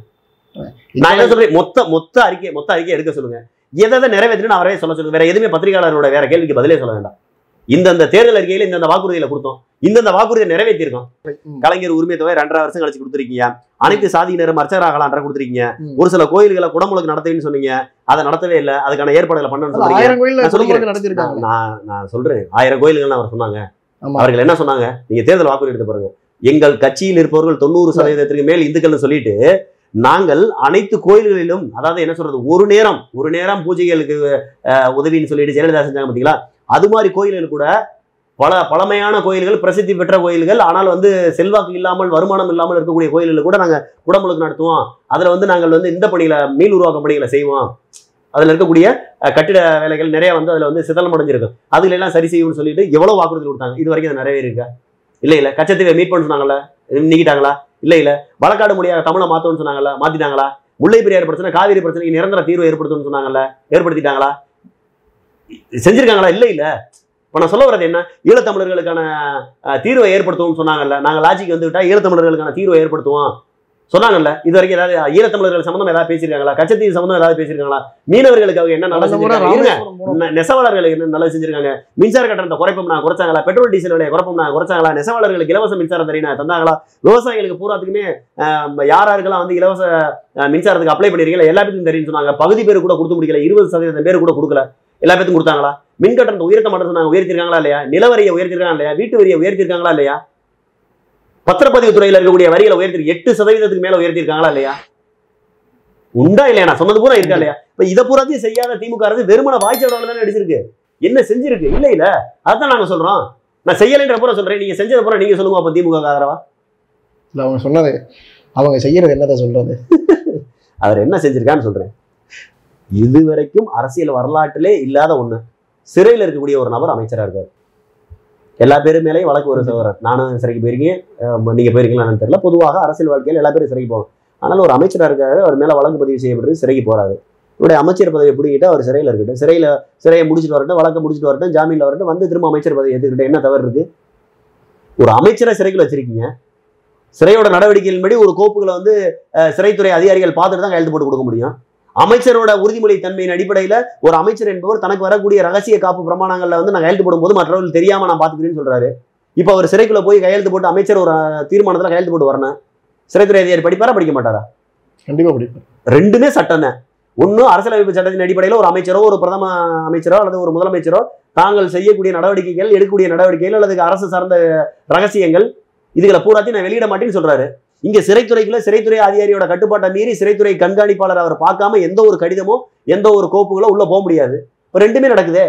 Speaker 2: நான் என்ன சொல்றேன் மொத்த மொத்த அறிக்கை மொத்த அறிக்கை எடுக்க சொல்லுங்க எதை எதை நிறைவேற்றினு அவரே சொல்ல சொல்லுங்க வேற எதுவுமே பத்திரிகையாளரோட வேற கேள்விக்கு பதிலே சொல்ல வேண்டாம் இந்தந்த தேர்தல் அறிக்கையில இந்தந்த வாக்குறுதியில கொடுத்தோம் இந்தந்த வாக்குறுதியை நிறைவேற்றிருக்கோம்
Speaker 1: ம்.
Speaker 2: கலைஞர் உரிமை தொகை ரெண்டரை வருஷம் கழிச்சு கொடுத்துருக்கீங்க அனைத்து சாதியினரும் அர்ச்சகராகலான்ற கொடுத்துருக்கீங்க
Speaker 1: ம்.
Speaker 2: ஒரு சில கோயில்களை குடமுழுக்கு நடத்துவீங்கன்னு சொன்னீங்க அதை நடத்தவே இல்லை அதுக்கான ஏற்பாடுகளை பண்ணணும்னு
Speaker 1: அது
Speaker 2: சொல்றீங்க
Speaker 1: ஆயிரம் கோயில்ல
Speaker 2: நான் சொல்லிக்கிறேன்.
Speaker 1: குடும்பங்களுக்கு நடத்திருக்காங்க
Speaker 2: நான் நான் சொல்றேன் ஆயிரம் கோயில்கள் அவர் சொன்னாங்க
Speaker 1: ஆமா.
Speaker 2: அவர்கள் என்ன சொன்னாங்க நீங்க தேர்தல் வாக்குறுதி எடுத்து பாருங்க எங்கள் கட்சியில் இருப்பவர்கள் தொண்ணூறு சதவீதத்திற்கு மேல் இந்துக்கள்னு சொல்லிட்டு நாங்கள் அனைத்து கோயில்களிலும் அதாவது என்ன சொல்றது ஒரு நேரம் ஒரு நேரம் பூஜைகளுக்கு அஹ், உதவின்னு சொல்லிட்டு ஜெயலலிதா செஞ்சாங்க பாத்தீங்களா அது மாதிரி கோயில்கள் கூட பல பழமையான கோயில்கள் பிரசித்தி பெற்ற கோயில்கள் ஆனால் வந்து செல்வாக்கு இல்லாமல் வருமானம் இல்லாமல் இருக்கக்கூடிய கோயில்கள் கூட நாங்க குடமுழுக்கு நடத்துவோம் அதுல வந்து நாங்கள் வந்து இந்த பணிகளை மீள் உருவாக்க பணிகளை செய்வோம் அதுல இருக்கக்கூடிய அஹ், கட்டிட வேலைகள் நிறைய வந்து அதுல வந்து சிதலம் அடைஞ்சிருக்கும் அதுல எல்லாம் சரி செய்யும்னு சொல்லிட்டு எவ்வளவு வாக்குறுதி கொடுத்தாங்க இது வரைக்கும் அது நிறைவேறிருக்கா இல்ல இல்ல கச்சத்தீவை மீட் பண்ண சொன்னாங்கல்ல நீக்கிட்டாங்களா இல்ல இல்ல வழக்காடு மொழியாக தமிழை மாத்தணும்னு சொன்னாங்கல்ல மாத்திட்டாங்களா முல்லை பெரியார் பிரச்சனை காவிரி பிரச்சனைக்கு நிரந்தர தீர்வு ஏற்படுத்தணும்னு சொன்னாங்கல்ல ஏற்படுத்திட்டாங்களா செஞ்சிருக்காங்களா இல்ல இல்ல இப்ப நான் சொல்ல வர்றது என்ன ஈழத்தமிழர்களுக்கான அஹ், தீர்வை ஏற்படுத்துவோம்னு சொன்னாங்கல்ல நாங்க லாஜிக்கு வந்து விட்டா ஈழத்தமிழர்களுக்கான தீர்வை ஏற்படுத்துவோம் சொன்னாங்கல்ல இது வரைக்கும் ஏதாவது ஈழத்தமிழர்கள் சம்பந்தம் ஏதாவது பேசியிருக்காங்களா கச்சத்தீவு சம்பந்தம் ஏதாவது பேசியிருக்காங்களா மீனவர்களுக்கு அவங்க என்ன நல்லது
Speaker 1: கடந்த முறை
Speaker 2: செஞ்சிருக்காங்க? இருங்க.
Speaker 1: ராமேஸ்வரம் போனோம்.
Speaker 2: நெ- நெசவாளர்களுக்கு என்ன நல்லது செஞ்சிருக்காங்க மின்சார கட்டணத்தை குறைப்போம் நான் குறைச்சாங்களா பெட்ரோல் டீசல் விலையை குறைப்போம் நான் குறைச்சாங்களா நெசவாளர்களுக்கு இலவச மின்சாரம் தரீனா தந்தாங்களா விவசாயிகளுக்கு பூராத்துக்குமே ஆஹ், யார் யாருக்கெல்லாம் வந்து இலவச ஆஹ், மின்சாரத்துக்கு அப்ளை பண்ணிருக்கீங்களா எல்லா பேருக்கும் தெரியும் சொன்னாங்க பகுதி பேர் கூட கொடுத்து முடிக்கல இருபது சதவீதம் பேர் கூட கொடுக்கல எல்லா பேருக்கும் கொடுத்தாங்களா மின் கட்டணத்தை உயர்த்த மாட்டேன்னு சொன்னாங்க உயர்த்திருக்காங்களா இல்லையா நிலவரியை உயர்த்திருக்காங்களா இல்லையா வீட்டு வரியை உயர்த்திருக்காங்களா இல்லையா பத்திரப்பதிவு துறையில இருக்கக்கூடிய வரிகளை உயர்த்தி எட்டு சதவீதத்துக்கு மேல உயர்த்திருக்காங்களா இல்லையா உண்டா இல்லையா நான் சொன்னது பூரா இருக்கா இல்லையா இப்ப இதை பூராத்தையும் செய்யாத திமுக அரசு வெறுமன வாய்ச்சவரால தானே அடிச்சிருக்கு என்ன செஞ்சிருக்கு இல்ல இல்ல அதான் நாங்க சொல்றோம் நான் செய்யலைன்ற பூரா சொல்றேன் நீங்க செஞ்சது பூரா நீங்க சொல்லுங்க அப்ப திமுக க்கு ஆதரவா
Speaker 1: இல்ல அவங்க சொன்னது அவங்க செய்யறது என்னதை சொல்றது
Speaker 2: அவர் என்ன செஞ்சிருக்கான்னு சொல்றேன் இதுவரைக்கும் அரசியல் வரலாற்றிலே இல்லாத ஒண்ணு சிறையில் இருக்கக்கூடிய ஒரு நபர் அமைச்சரா இருக்காரு எல்லா பேரும் மேலேயும் வழக்கு ஒரு சகோதரர் நானும் சிறைக்கு போயிருக்கீங்க அஹ் நீங்க போயிருக்கீங்களான்னு தெரியல பொதுவாக அரசியல் வாழ்க்கையில் எல்லா பேரும் சிறைக்கு போவாங்க ஆனால் ஒரு அமைச்சரா இருக்காரு அவர் மேல வழக்கு பதிவு செய்யப்பட்டு சிறைக்கு போறாரு இவருடைய அமைச்சர் பதவியை பிடிக்கிட்டு அவர் சிறையில் இருக்கட்டும் சிறையில சிறையை முடிச்சுட்டு வரட்டும் வழக்கை முடிச்சுட்டு வரட்டும் ஜாமீன்ல வரட்டும் வந்து திரும்ப அமைச்சர் பதவி ஏற்றுக்கிட்ட என்ன தவறு இருக்கு ஒரு அமைச்சரை சிறைக்குள்ள வச்சிருக்கீங்க சிறையோட நடவடிக்கையின்படி ஒரு கோப்புகளை வந்து அஹ், சிறைத்துறை அதிகாரிகள் பார்த்துட்டு தான் கையெழுத்து போட்டு கொடுக்க முடியும் அமைச்சரோட உறுதிமொழி தன்மையின் அடிப்படையில ஒரு அமைச்சர் என்பவர் தனக்கு வரக்கூடிய ரகசிய காப்பு பிரமாணங்கள்ல வந்து நான் கையெழுத்து போடும்போது மற்றவர்கள் தெரியாம நான் பாத்துக்கிறேன்னு சொல்றாரு இப்போ அவர் சிறைக்குள்ள போய் கையெழுத்து போட்டு அமைச்சர் ஒரு அஹ், தீர்மானத்துல கையெழுத்து போட்டு வரணும் சிறைத்துறை அதிகாரி படிப்பாரா படிக்க மாட்டாரா
Speaker 1: கண்டிப்பா பிடிக்கும்
Speaker 2: ரெண்டுமே சட்டம் தான் ஒன்றும் அரசியலமைப்பு சட்டத்தின் அடிப்படையில் ஒரு அமைச்சரோ ஒரு பிரதம அமைச்சரோ அல்லது ஒரு முதலமைச்சரோ தாங்கள் செய்யக்கூடிய நடவடிக்கைகள் எடுக்கக்கூடிய நடவடிக்கைகள் அல்லது அரசு சார்ந்த ரகசியங்கள் இதுகளை பூராத்தையும் நான் வெளியிட மாட்டேன்னு சொல்றாரு இங்க சிறைத்துறைக்குள்ள சிறைத்துறை அதிகாரியோட கட்டுப்பாட்டை மீறி சிறைத்துறை கண்காணிப்பாளர் அவர் பார்க்காம எந்த ஒரு கடிதமோ எந்த ஒரு கோப்புகளோ உள்ள போக முடியாது இப்ப ரெண்டுமே நடக்குதே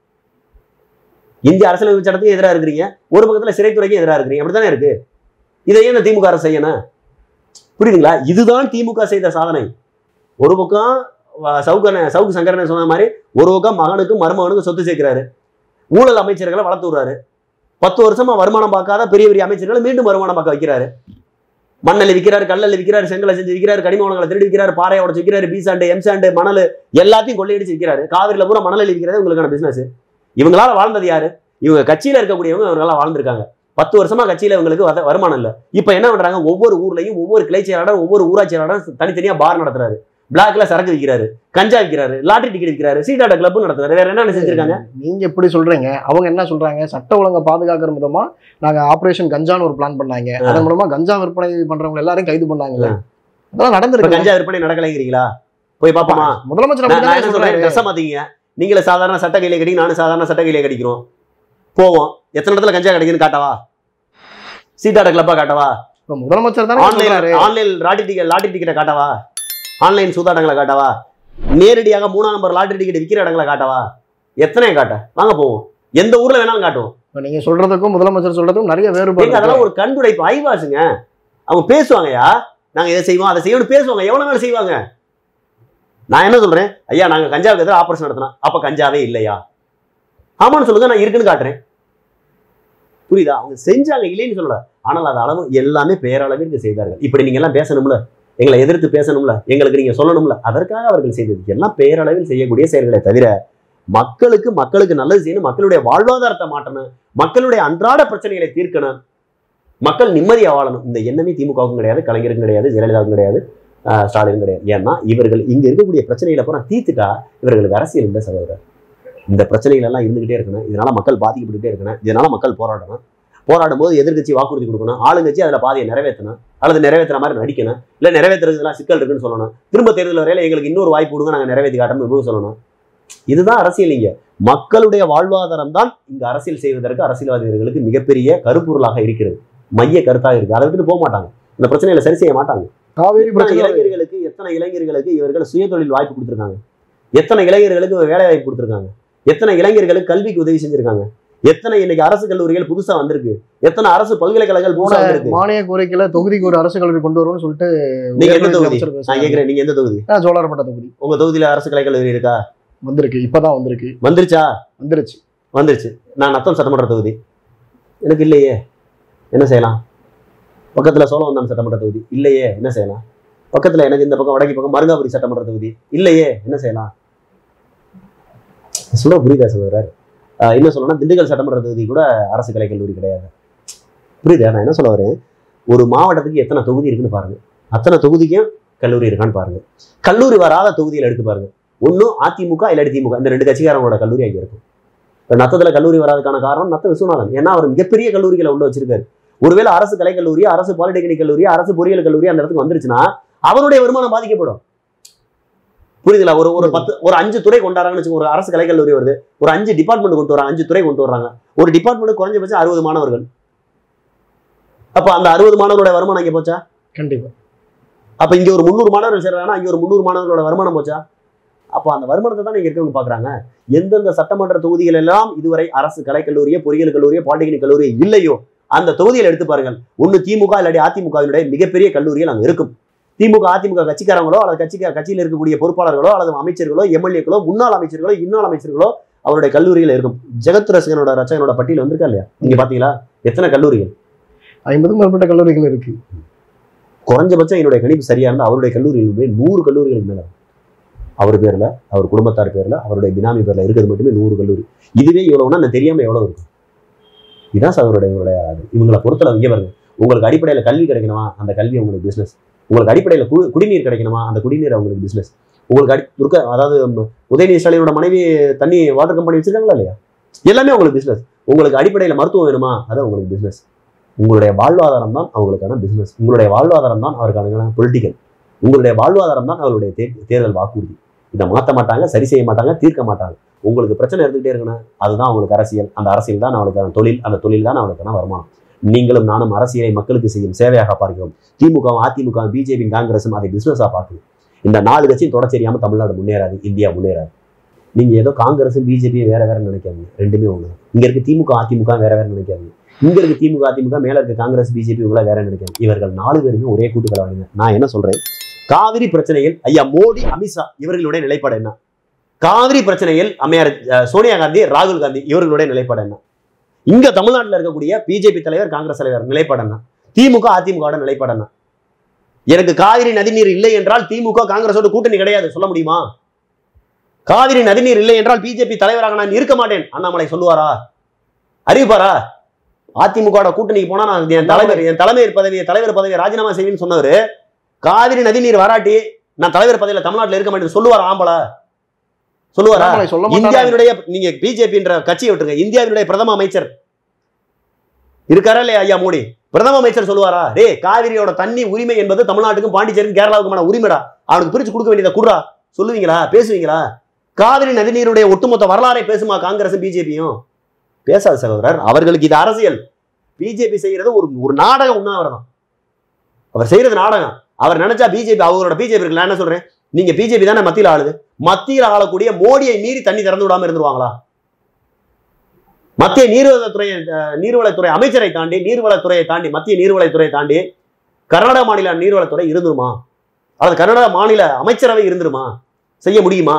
Speaker 2: இந்திய அரசியலமைப்பு சட்டத்துக்கு எதிராக இருக்கிறீங்க ஒரு பக்கத்துல சிறைத்துறைக்கு எதிராக இருக்கிறீங்க அப்படித்தானே இருக்கு இதை ஏன் இந்த திமுக அரசு செய்யணும் புரியுதுங்களா இதுதான் திமுக செய்த சாதனை ஒரு பக்கம் வ- சவுக்கன சவுக்கு சங்கரனை சொன்ன மாதிரி ஒரு பக்கம் மகனுக்கும் மருமகனுக்கும் சொத்து சேர்க்கிறாரு ஊழல் அமைச்சர்களை வளர்த்து விடுறாரு பத்து வருஷமா வருமானம் பார்க்காத பெரிய பெரிய அமைச்சர்களை மீண்டும் வருமானம் பார்க்க வைக்கிறாரு மண்ணல் விற்கிறாரு கல்லல் விற்கிறாரு செங்கலை செஞ்சு விற்கிறாரு கனிம வளங்களை திருடி விற்கிறாரு பாறையை உடச்சு விற்கிறாரு பி சாண்டு எம் சாண்டு மணல் எல்லாத்தையும் கொள்ளையடிச்சு விற்கிறாரு காவிரியில பூரா மணல் விற்கிறது உங்களுக்கான பிசினஸ் இவங்களால வாழ்ந்தது யாரு இவங்க கட்சியில இருக்கக்கூடியவங்க இவங்களால வாழ்ந்திருக்காங்க பத்து வருஷமா கட்சியில இவங்களுக்கு வத- வருமானம் இல்ல இப்ப என்ன பண்றாங்க ஒவ்வொரு ஊர்லயும் ஒவ்வொரு கிளை செயலாளர் ஒவ்வொரு ஊராட்சி செயலாளர் தனித்தனியா பார் நடத்துறாரு பிளாக்ல சரக்கு விற்கிறாரு கஞ்சா விற்கிறாரு லாட்டரி டிக்கெட் விற்கிறாரு சீட்டாட்ட கிளப் நடத்துறாரு வேற என்ன செஞ்சிருக்காங்க
Speaker 1: நீங்க எப்படி சொல்றீங்க அவங்க என்ன சொல்றாங்க சட்ட ஒழுங்கை பாதுகாக்கிற விதமா நாங்க ஆபரேஷன் கஞ்சான்னு ஒரு பிளான் பண்ணாங்க அதன் மூலமா கஞ்சா விற்பனை பண்றவங்க எல்லாரையும் கைது பண்ணாங்க அதெல்லாம்
Speaker 2: இப்ப
Speaker 1: நடந்திருக்கு
Speaker 2: கஞ்சா விற்பனை நடக்கலைங்கிறீங்களா போய் பாப்போமா
Speaker 1: முதலமைச்சர்
Speaker 2: நான் நான்
Speaker 1: அப்படித்தானே
Speaker 2: என்ன சொல்றேன்
Speaker 1: சொல்றாரு.
Speaker 2: ட்ரெஸ்ஸை மாத்திங்க நீங்களே சாதாரண சட்ட கையில கடிங்க நானும் சாதாரண சட்ட கையில கடிக்கிறோம் போவோம் எத்தனை இடத்துல கஞ்சா கிடைக்குன்னு காட்டவா சீட்டாட கிளப்பா காட்டவா
Speaker 1: இப்ப முதலமைச்சர் தானே
Speaker 2: ஆன்லைன்
Speaker 1: சொல்றாரு
Speaker 2: ஆன்லைன் லாட்டரி டிக்கெட் லாட்டரி டிக்கெட்டை காட்டவா ஆன்லைன் சூதாட்டங்களை காட்டவா நேரடியாக மூணாம் நம்பர் லாட்டரி டிக்கெட் விற்கிற இடங்களை காட்டவா எத்தனை காட்ட வாங்க போவோம் எந்த ஊர்ல வேணாலும் காட்டுவோம்
Speaker 1: இப்ப நீங்க சொல்றதுக்கும் முதலமைச்சர் சொல்றதுக்கும் நிறைய வேறுபாடு
Speaker 2: ஏங்க அதெல்லாம் ஒரு கண்துடைப்பு ஐவாசுங்க அவங்க பேசுவாங்கய்யா நாங்க இதை செய்வோம் அதை செய்யணும் பேசுவாங்க எவ்வளவு நாள் செய்வாங்க நான் என்ன சொல்றேன் ஐயா நாங்க கஞ்சாவுக்கு எதிராக ஆபரேஷன் நடத்தினோம் அப்ப கஞ்சாவே இல்லையா ஆமான்னு சொல்லுங்க நான் இருக்குன்னு காட்டுறேன் புரியுதா அவங்க செஞ்சாங்க இல்லைன்னு சொல்லல ஆனால் அது அளவு எல்லாமே பேரளவிற்கு செய்தார்கள் இப்படி நீங்க எல்லாம் பேசணும்ல எங்களை எதிர்த்து பேசணும்ல எங்களுக்கு நீங்க சொல்லணும்ல அதற்காக அவர்கள் செய்தது எல்லாம் பேரளவில் செய்யக்கூடிய செயல்களை தவிர மக்களுக்கு மக்களுக்கு நல்லது செய்யணும் மக்களுடைய வாழ்வாதாரத்தை மாற்றணும் மக்களுடைய அன்றாட பிரச்சனைகளை தீர்க்கணும் மக்கள் நிம்மதியா வாழணும் இந்த எண்ணமே திமுகவுக்கும் கிடையாது கலைஞருக்கும் கிடையாது ஜெயலலிதாவுக்கும் கிடையாது ஆஹ் ஸ்டாலினும் கிடையாது ஏன்னா இவர்கள் இங்க இருக்கக்கூடிய பிரச்சனைகளை பூரா தீர்த்துட்டா இவர்களுக்கு அரசியல் இல்லை சகோதரர் இந்த பிரச்சனைகள் எல்லாம் இருந்துகிட்டே இருக்கணும் இதனால மக்கள் பாதிக்கப்பட்டுட்டே இருக்கணும் இதனால மக்கள் போராடணும் போராடும் போது எதிர்க்கட்சி வாக்குறுதி கொடுக்கணும் ஆளுங்கட்சி அதுல பாதியை நிறைவேற்றணும் அல்லது நிறைவேற்றுற மாதிரி நடிக்கணும் இல்ல நிறைவேற்றுறதுலாம் சிக்கல் இருக்குன்னு சொல்லணும் திரும்ப தேர்தல் வரையில எங்களுக்கு இன்னொரு வாய்ப்பு கொடுங்க நாங்க நிறைவேற்றி காட்டணும் இதுவும் சொல்லணும் இதுதான் அரசியல் இங்க மக்களுடைய வாழ்வாதாரம் தான் இங்க அரசியல் செய்வதற்கு அரசியல்வாதிகளுக்கு மிகப்பெரிய கருப்பொருளாக இருக்கிறது மைய கருத்தாக இருக்கு அதை விட்டுட்டு போக மாட்டாங்க இந்த பிரச்சனையில சரி செய்ய மாட்டாங்க
Speaker 1: காவேரி
Speaker 2: எத்தனை
Speaker 1: பிரச்சனை
Speaker 2: இளைஞர்களுக்கு எத்தனை இளைஞர்களுக்கு இவர்கள் சுயதொழில் வாய்ப்பு கொடுத்துருக்காங்க எத்தனை இளைஞர்களுக்கு வேலை வாய்ப்பு கொடுத்துருக்காங்க எத்தனை இளைஞர்களுக்கு கல்விக்கு உதவி செஞ்சிருக்காங்க எத்தனை இன்னைக்கு அரசு கல்லூரிகள் புதுசா வந்திருக்கு எத்தனை அரசு பல்கலைக்கழகங்கள் புதுசா வந்திருக்கு
Speaker 1: மானிய கோரிக்கையில தொகுதிக்கு ஒரு அரசு கல்லூரி கொண்டு வரும்னு சொல்லிட்டு
Speaker 2: நீங்க எந்த
Speaker 1: உயர்கல்வி
Speaker 2: தொகுதி
Speaker 1: அமைச்சர்
Speaker 2: நான்
Speaker 1: பேசுறாரு.
Speaker 2: கேக்குறேன் நீங்க எந்த தொகுதி
Speaker 1: ஆ, ஜோலார்பேட்டை தொகுதி
Speaker 2: உங்க தொகுதியில அரசு கலைக்கல்லூரி இருக்கா
Speaker 1: வந்திருக்கு இப்பதான் வந்திருக்கு
Speaker 2: வந்துருச்சா
Speaker 1: வந்துருச்சு
Speaker 2: வந்துருச்சு நான் நத்தம் சட்டமன்ற தொகுதி எனக்கு இல்லையே என்ன செய்யலாம் பக்கத்துல சோழவந்தான் சட்டமன்ற தொகுதி இல்லையே என்ன செய்யலாம் பக்கத்துல எனக்கு இந்த பக்கம் வடக்கு பக்கம் மருங்காபுரி சட்டமன்ற தொகுதி இல்லையே என்ன செய்யலாம் சொல்ல புரியுதா சொல்றாரு என்ன சொல்லணும்னா திண்டுக்கல் சட்டமன்ற தொகுதி கூட அரசு கலை கல்லூரி கிடையாது புரியுதா நான் என்ன சொல்ல வரேன் ஒரு மாவட்டத்துக்கு எத்தனை தொகுதி இருக்குன்னு பாருங்க அத்தனை தொகுதிக்கும் கல்லூரி இருக்கான்னு பாருங்க கல்லூரி வராத தொகுதியில் எடுத்து பாருங்க ஒன்றும் அதிமுக இல்லாட்டி திமுக இந்த ரெண்டு கட்சிக்காரங்களோட கல்லூரி அங்கே இருக்கும் இப்ப நத்தத்துல கல்லூரி வராதுக்கான காரணம் நத்த விஸ்வநாதன் ஏன்னா அவர் மிகப்பெரிய கல்லூரிகளை உள்ள வச்சிருக்காரு ஒருவேளை அரசு கலைக் கல்லூரி அரசு பாலிடெக்னிக் கல்லூரி அரசு பொறியியல் கல்லூரி அந்த இடத்துக்கு வந்துருச்சுன்னா அவருடைய வருமானம் பாதிக்கப்படும் புரியுதுங்களா ஒரு ஒரு பத்து ஒரு அஞ்சு துறை கொண்டாடுறாங்கன்னு வச்சுக்கோங்க ஒரு அரசு கலைக் கல்லூரி வருது ஒரு அஞ்சு டிபார்ட்மெண்ட் கொண்டு வராங்க அஞ்சு துறை கொண்டு வர்றாங்க ஒரு டிபார்ட்மெண்ட் குறைஞ்சபட்சம் அறுபது மாணவர்கள் அப்ப அந்த அறுபது மாணவரோட வருமானம் இங்க போச்சா
Speaker 1: கண்டிப்பா
Speaker 2: அப்ப இங்க ஒரு முந்நூறு மாணவர்கள் சேர்றாங்கன்னா இங்க ஒரு முந்நூறு மாணவர்களோட வருமானம் போச்சா அப்ப அந்த வருமானத்தை தான் இங்க இருக்கவங்க பாக்குறாங்க எந்தெந்த சட்டமன்ற தொகுதிகள் எல்லாம் இதுவரை அரசு கலைக்கல்லூரியே பொறியியல் கல்லூரியே பாலிடெக்னிக் கல்லூரி இல்லையோ அந்த தொகுதியில் எடுத்து பாருங்கள் ஒன்னு திமுக இல்லாட்டி அதிமுகவினுடைய மிகப்பெரிய கல்லூரிகள் அங்க இருக்கும் திமுக அதிமுக கட்சிக்காரங்களோ அல்லது கட்சி கட்சியில் இருக்கக்கூடிய பொறுப்பாளர்களோ அல்லது அமைச்சர்களோ எம்எல்ஏக்களோ முன்னாள் அமைச்சர்களோ இன்னாள் அமைச்சர்களோ அவருடைய கல்லூரிகள் இருக்கும் ஜெகத் ரசிகனோட ரச்சகனோட பட்டியல் வந்திருக்கா இல்லையா நீங்க பாத்தீங்களா எத்தனை கல்லூரிகள்
Speaker 1: ஐம்பதுக்கும் மேற்பட்ட கல்லூரிகள் இருக்கு
Speaker 2: குறைஞ்சபட்சம் என்னுடைய கணிப்பு சரியா இருந்தா அவருடைய கல்லூரிகளுமே நூறு கல்லூரிகளுக்கு மேல இருக்கும். அவர் பேர்ல அவர் குடும்பத்தார் பேர்ல அவருடைய பினாமி பேர்ல இருக்கிறது மட்டுமே நூறு கல்லூரி இதுவே இவ்வளவுனா நான் தெரியாம எவ்வளவு இருக்கும் இதான் சார் அவருடைய இவருடைய அது. இவங்களை பொறுத்தளவு இங்கே பாருங்க உங்களுக்கு அடிப்படையில கல்வி கிடைக்கணுமா அந்த கல்வி உங்களுக்கு பிசினஸ் உங்களுக்கு அடிப்படையில குடி குடிநீர் கிடைக்கணுமா அந்த குடிநீர் அவங்களுக்கு பிசினஸ் உங்களுக்கு அடி துர்க்க அதாவது ம், உதயநிதி ஸ்டாலினோட மனைவி தண்ணி வாட்டர் கம்பெனி வச்சிருக்காங்களா இல்லையா எல்லாமே உங்களுக்கு பிசினஸ் உங்களுக்கு அடிப்படையில மருத்துவம் வேணுமா அது உங்களுக்கு பிசினஸ் உங்களுடைய வாழ்வாதாரம் தான் அவங்களுக்கான பிசினஸ் உங்களுடைய வாழ்வாதாரம் தான் அவருக்கான பொலிட்டிக்கல் உங்களுடைய வாழ்வாதாரம் தான் அவருடைய தே- தேர்தல் வாக்குறுதி இதை மாற்ற மாட்டாங்க சரி செய்ய மாட்டாங்க தீர்க்க மாட்டாங்க உங்களுக்கு பிரச்சனை இருந்துகிட்டே இருக்கணும் அதுதான் அவங்களுக்கு அரசியல் அந்த அரசியல் தான் அவளுக்கான தொழில் அந்த தொழில் தான் அவளுக்கான வருமானம் நீங்களும் நானும் அரசியலை மக்களுக்கு செய்யும் சேவையாக பார்க்கிறோம் திமுகவும் அதிமுக பிஜேபி காங்கிரஸும் அதை பிசினஸா பார்க்கணும் இந்த நாலு கட்சியும் தொடச்சரியாம தமிழ்நாடு முன்னேறாது இந்தியா முன்னேறாது நீங்க ஏதோ காங்கிரஸும் பிஜேபியும் வேற வேற நினைக்காதீங்க ரெண்டுமே ஒண்ணு இங்க இருக்க திமுக அதிமுக வேற வேற நினைக்காதீங்க இங்க இருக்க திமுக அதிமுக மேல இருக்க காங்கிரஸ் பிஜேபி இவங்கள வேற நினைக்காது இவர்கள் நாலு பேருமே ஒரே கூட்டு கலவாணிங்க நான் என்ன சொல்றேன் காவிரி பிரச்சனையில் ஐயா மோடி அமித்ஷா இவர்களுடைய நிலைப்பாடு என்ன காவிரி பிரச்சனையில் அம்மையார் அஹ், சோனியா காந்தி ராகுல் காந்தி இவர்களுடைய நிலைப்பாடு என்ன இங்க தமிழ்நாட்டில் இருக்கக்கூடிய பிஜேபி தலைவர் காங்கிரஸ் தலைவர் நிலைப்பாடு என்ன திமுக அதிமுக நிலைப்பாடு என்ன எனக்கு காவிரி நதிநீர் இல்லை என்றால் திமுக காங்கிரஸோட கூட்டணி கிடையாது சொல்ல முடியுமா காவிரி நதிநீர் இல்லை என்றால் பிஜேபி தலைவராக நான் இருக்க மாட்டேன் அண்ணாமலை சொல்லுவாரா அறிவிப்பாரா அதிமுக கூட்டணிக்கு போனா நான் என் தலைவர் என் தலைமையர் பதவியை தலைவர் பதவியை ராஜினாமா செய்வேன்னு சொன்னவர் காவிரி நதிநீர் வராட்டி நான் தலைவர் பதவியில தமிழ்நாட்டில் இருக்க மாட்டேன் சொல்லுவாரா ஆம்பளா சொல்லுவாரா
Speaker 1: அண்ணாமலை சொல்ல மாட்டாரா?
Speaker 2: இந்தியாவினுடைய நீங்க பிஜேபின்ற கட்சியை விட்டுருங்க இந்தியாவினுடைய பிரதம அமைச்சர் இருக்காரா இல்லையா ஐயா மோடி பிரதம அமைச்சர் சொல்லுவாரா டேய் காவிரியோட தண்ணி உரிமை என்பது தமிழ்நாட்டுக்கும் பாண்டிச்சேரிக்கும் கேரளாவுக்குமான உரிமைடா அவனுக்கு பிரிச்சு கொடுக்க வேண்டியதை குடுறா சொல்லுவீங்களா பேசுவீங்களா காவிரி நதிநீருடைய ஒட்டுமொத்த வரலாறை பேசுமா காங்கிரஸ் பிஜேபியும் பேசாது சகோதரர் அவர்களுக்கு இது அரசியல் பிஜேபி செய்யறது ஒரு ஒரு நாடகம் உண்ணாவிரதம் அவர் செய்யறது நாடகம் அவர் நினைச்சா பிஜேபி அவரோட பிஜேபி இருக்கு நான் என்ன சொல்றேன் நீங்க பிஜேபி தானே மத்தியில் ஆளுது மத்தியில் ஆளக்கூடிய மோடியை மீறி தண்ணி திறந்து விடாம இருந்துருவாங்களா மத்திய நீர்வளத்துறை அஹ், நீர்வளத்துறை அமைச்சரை தாண்டி நீர்வளத்துறையை தாண்டி மத்திய நீர்வளத்துறையை தாண்டி கர்நாடக மாநில நீர்வளத்துறை இருந்துருமா அல்லது கர்நாடக மாநில அமைச்சரவை இருந்துருமா செய்ய முடியுமா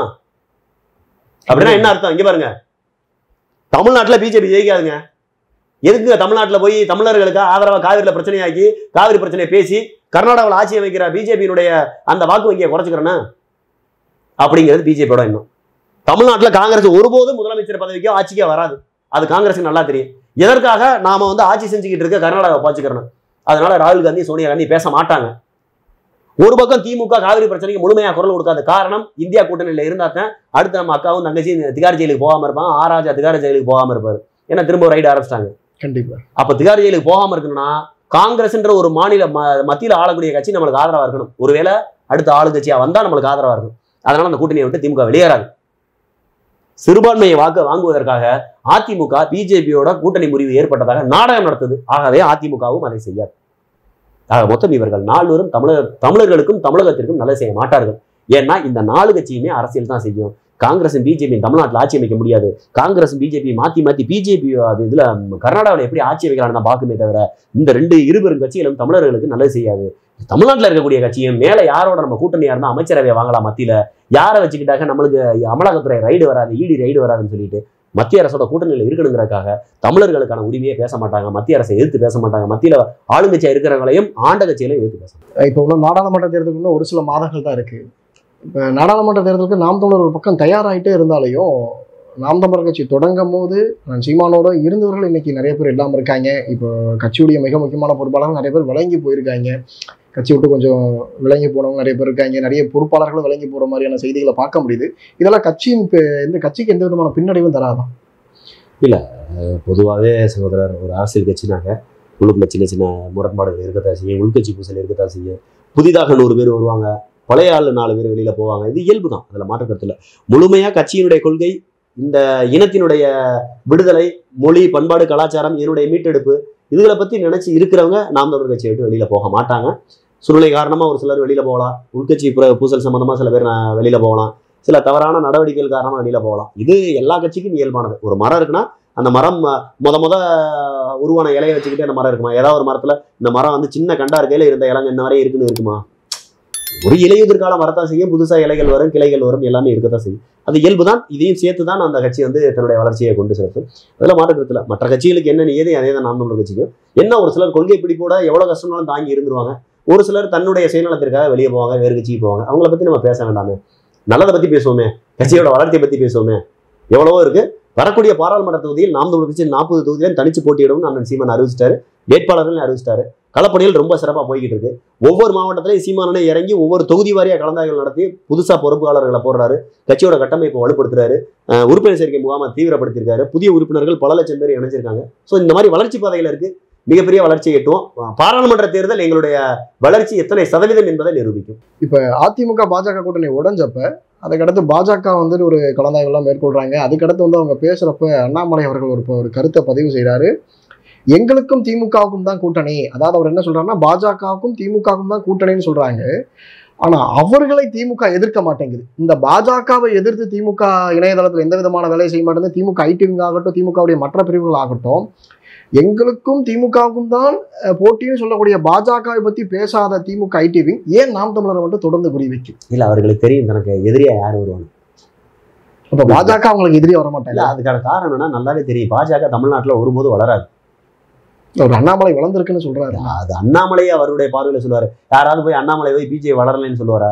Speaker 2: அப்படின்னா என்ன அர்த்தம் இங்க பாருங்க தமிழ்நாட்டுல பிஜேபி ஜெயிக்காதுங்க எதுக்குங்க தமிழ்நாட்டுல போய் தமிழர்களுக்கு ஆதரவா காவிரியில பிரச்சனையாக்கி காவிரி பிரச்சனையை பேசி கர்நாடகாவில் ஆட்சி அமைக்கிற பிஜேபியினுடைய அந்த வாக்கு வங்கியை குறைச்சிக்கிறேன்னா அப்படிங்கிறது பிஜேபியோட எண்ணம் தமிழ்நாட்டுல காங்கிரஸ் ஒருபோதும் முதலமைச்சர் பதவிக்கோ ஆட்சிக்கோ வராது அது காங்கிரஸுக்கு நல்லா தெரியும் எதற்காக நாம வந்து ஆட்சி செஞ்சுக்கிட்டு இருக்க கர்நாடகாவை பாச்சுக்கிறோம் அதனால ராகுல் காந்தி சோனியா காந்தி பேச மாட்டாங்க ஒரு பக்கம் திமுக காவிரி பிரச்சனைக்கு முழுமையா குரல் கொடுக்காத காரணம் இந்தியா கூட்டணியில இருந்தா தான் அடுத்து நம்ம அக்காவும் தங்கச்சியும் திகார் ஜெயிலுக்கு போகாம இருப்பான் ஆராஜா திகார் ஜெயிலுக்கு போகாம இருப்பாரு ஏன்னா திரும்ப ரைடு ஆரம்பிச்சிட்டாங்க
Speaker 1: கண்டிப்பா
Speaker 2: அப்ப திகார் ஜெயிலுக்கு போகாம இருக்கணும்னா காங்கிரஸ்ன்ற ஒரு மாநில ம- மத்தியில ஆளக்கூடிய கட்சி நம்மளுக்கு ஆதரவா இருக்கணும் ஒருவேளை அடுத்த ஆளுங்கட்சியா வந்தா நம்மளுக்கு ஆதரவா இருக்கும் அதனால அந்த கூட்டணியை விட்டு திமுக வெளியேறாது சிறுபான்மையை வாக்கு வாங்குவதற்காக அதிமுக பிஜேபியோட கூட்டணி முறிவு ஏற்பட்டதாக நாடகம் நடத்துது ஆகவே அதிமுகவும் அதை செய்யாது ஆக மொத்தம் இவர்கள் நால்வரும் தமிழர் தமிழர்களுக்கும் தமிழகத்திற்கும் நல்லது செய்ய மாட்டார்கள் ஏன்னா இந்த நாலு கட்சியுமே அரசியல் தான் செய்யும் காங்கிரஸும் பிஜேபி தமிழ்நாட்டில் ஆட்சி அமைக்க முடியாது காங்கிரஸும் பிஜேபி மாத்தி மாத்தி பிஜேபி அது இதுல கர்நாடகாவில் எப்படி ஆட்சி வைக்கலாம்னு தான் பார்க்குமே தவிர இந்த ரெண்டு இருபெரும் கட்சிகளும் தமிழர்களுக்கு நல்லது செய்யாது தமிழ்நாட்டில் இருக்கக்கூடிய கட்சியும் மேல யாரோட நம்ம கூட்டணியா இருந்தா அமைச்சரவையை வாங்கலாம் மத்தியில யாரை வச்சுக்கிட்டாக்க நம்மளுக்கு அமலாக்கத்துறை ரைடு வராது இடி ரைடு வராதுன்னு சொல்லிட்டு மத்திய அரசோட கூட்டணியில் இருக்கணுங்கிறதுக்காக தமிழர்களுக்கான உரிமையே பேச மாட்டாங்க மத்திய அரசை எதிர்த்து பேச மாட்டாங்க மத்தியில ஆளுங்கட்சியா இருக்கிறவங்களையும் ஆண்ட கட்சியிலையும் எதிர்த்து பேச மாட்டாங்க.
Speaker 1: இப்போ இன்னும் நாடாளுமன்ற தேர்தலுக்கு இன்னும் ஒரு சில மாதங்கள் தான் இருக்கு இப்போ நாடாளுமன்ற தேர்தலுக்கு நாம் தமிழர் ஒரு பக்கம் தயாராகிட்டே இருந்தாலையும் நாம் தமிழர் கட்சி தொடங்கும் போது நான் சீமானோட இருந்தவர்கள் இன்னைக்கு நிறைய பேர் இல்லாமல் இருக்காங்க இப்போ கட்சியுடைய மிக முக்கியமான பொறுப்பாளர்கள் நிறைய பேர் விளங்கி போயிருக்காங்க கட்சி விட்டு கொஞ்சம் விளங்கி போனவங்க நிறைய பேர் இருக்காங்க நிறைய பொறுப்பாளர்களும் விளங்கி போகிற மாதிரியான செய்திகளை பார்க்க முடியுது இதெல்லாம் கட்சியின் பி- இந்த கட்சிக்கு எந்த விதமான பின்னடைவும் தராதான்
Speaker 2: பொதுவாகவே சகோதரர் ஒரு அரசியல் கட்சினாக்க உள்ளுக்குள்ள சின்ன சின்ன முரண்பாடுகள் இருக்கத்தான் செய்யும் உள்கட்சி பூசல் இருக்கத்தான் செய்யும் புதிதாக நூறு பேர் வருவாங்க பழைய ஆள் நாலு பேர் வெளியில போவாங்க இது இயல்பு தான் அதில் மாற்று கருத்து இல்லை முழுமையாக கட்சியினுடைய கொள்கை இந்த இனத்தினுடைய விடுதலை மொழி பண்பாடு கலாச்சாரம் இதனுடைய மீட்டெடுப்பு இதுகளை பற்றி நினைச்சு இருக்கிறவங்க நாம் தமிழர் கட்சியை விட்டு வெளியில போக மாட்டாங்க சூழ்நிலை காரணமாக ஒரு சிலர் வெளியில போகலாம் உள்கட்சி புற- பூசல் சம்பந்தமா சில பேர் நான் வெளியில போகலாம் சில தவறான நடவடிக்கைகள் காரணமாக வெளியில போகலாம் இது எல்லா கட்சிக்கும் இயல்பானது ஒரு மரம் இருக்குன்னா அந்த மரம் அஹ், முத முத உருவான இலையை வச்சுக்கிட்டு அந்த மரம் இருக்குமா ஏதாவது ஒரு மரத்துல இந்த மரம் வந்து சின்ன கண்டா இருக்கையில இருந்த இலங்க இன்ன வரை இருக்குன்னு இருக்குமா ஒரு இலையுதிர் காலம் வரத்தான் செய்யும் புதுசா இலைகள் வரும் கிளைகள் வரும் எல்லாமே இருக்கத்தான் செய்யும் அது இயல்பு தான் இதையும் சேர்த்து தான் அந்த கட்சி வந்து தன்னுடைய வளர்ச்சியை கொண்டு சேர்த்து அதில் மாற்றுக்கிறதுல மற்ற கட்சிகளுக்கு என்ன ஏது அதே தான் நாம் தமிழர் கட்சிக்கும் என்ன ஒரு சிலர் கொள்கை பிடிப்போட எவ்வளவு கஷ்டம்னாலும் தாங்கி இருந்துருவாங்க ஒரு சிலர் தன்னுடைய சுயநலத்திற்காக வெளியே போவாங்க வேறு கட்சிக்கு போவாங்க அவங்கள பத்தி நம்ம பேச வேண்டாமே நல்லதை பத்தி பேசுவோமே கட்சியோட வளர்ச்சியை பத்தி பேசுவோமே எவ்வளவோ இருக்கு வரக்கூடிய பாராளுமன்ற தொகுதியில் நாம் தமிழர் கட்சி நாற்பது தொகுதியிலும் தனிச்சு போட்டியிடும் அண்ணன் சீமான் அறிவிச்சிட்டாரு வேட்பாளர்கள் அறிவிச்சிட்டாரு களப்பணிகள் ரொம்ப சிறப்பாக போய்கிட்டு இருக்கு ஒவ்வொரு மாவட்டத்திலையும் சீமானனை இறங்கி ஒவ்வொரு தொகுதி வாரியாக கலந்தாய்வுகள் நடத்தி புதுசா பொறுப்பாளர்களை போடுறாரு கட்சியோட கட்டமைப்பை வலுப்படுத்துறாரு அஹ் உறுப்பினர் சேர்க்கை முகாமை தீவிரப்படுத்தியிருக்காரு புதிய உறுப்பினர்கள் பல லட்சம் பேர் இணைஞ்சிருக்காங்க ஸோ இந்த மாதிரி வளர்ச்சி பாதைகள் இருக்கு மிகப்பெரிய வளர்ச்சியை எட்டுவோம் பாராளுமன்ற தேர்தல் எங்களுடைய வளர்ச்சி எத்தனை சதவீதம் என்பதை நிரூபிக்கும்
Speaker 1: இப்போ அதிமுக பாஜக கூட்டணி உடைஞ்சப்ப அதுக்கடுத்து பாஜக வந்து ஒரு கலந்தாய்வுலாம் மேற்கொள்றாங்க அதுக்கடுத்து வந்து அவங்க பேசுறப்ப அண்ணாமலை அவர்கள் ஒரு ஒரு கருத்தை பதிவு செய்றாரு எங்களுக்கும் திமுகவுக்கும் தான் கூட்டணி அதாவது அவர் என்ன சொல்றாருன்னா பாஜகவுக்கும் திமுகவுக்கும் தான் கூட்டணின்னு சொல்றாங்க ஆனா அவர்களை திமுக எதிர்க்க மாட்டேங்குது இந்த பாஜகவை எதிர்த்து திமுக இணையதளத்தில் எந்த விதமான வேலையை செய்ய மாட்டேங்குது திமுக ஐடிவிங் ஆகட்டும் திமுகவுடைய மற்ற பிரிவுகள் ஆகட்டும் எங்களுக்கும் திமுகவுக்கும் தான் அஹ், போட்டின்னு சொல்லக்கூடிய பாஜகவை பத்தி பேசாத திமுக ஐடிவிங் ஏன் நாம் தமிழரை மட்டும் தொடர்ந்து குறி வைக்கும்
Speaker 2: இல்ல அவர்களுக்கு தெரியும் தனக்கு எதிரியா யார் வருவாங்க
Speaker 1: அப்ப பாஜக அவங்களுக்கு எதிரியா வர
Speaker 2: இல்ல
Speaker 1: மாட்டாங்க
Speaker 2: அதுக்கான காரணம் என்னன்னா நல்லாவே தெரியும் பாஜக தமிழ்நாட்டுல ஒருபோதும் வளராது
Speaker 1: ஒரு அண்ணாமலை வளர்ந்துருக்குன்னு சொல்றாரு
Speaker 2: அது அண்ணாமலையே அவருடைய பார்வையில சொல்லுவாரு யாராவது போய் அண்ணாமலை போய் பிஜே வளரலைன்னு சொல்லுவாரா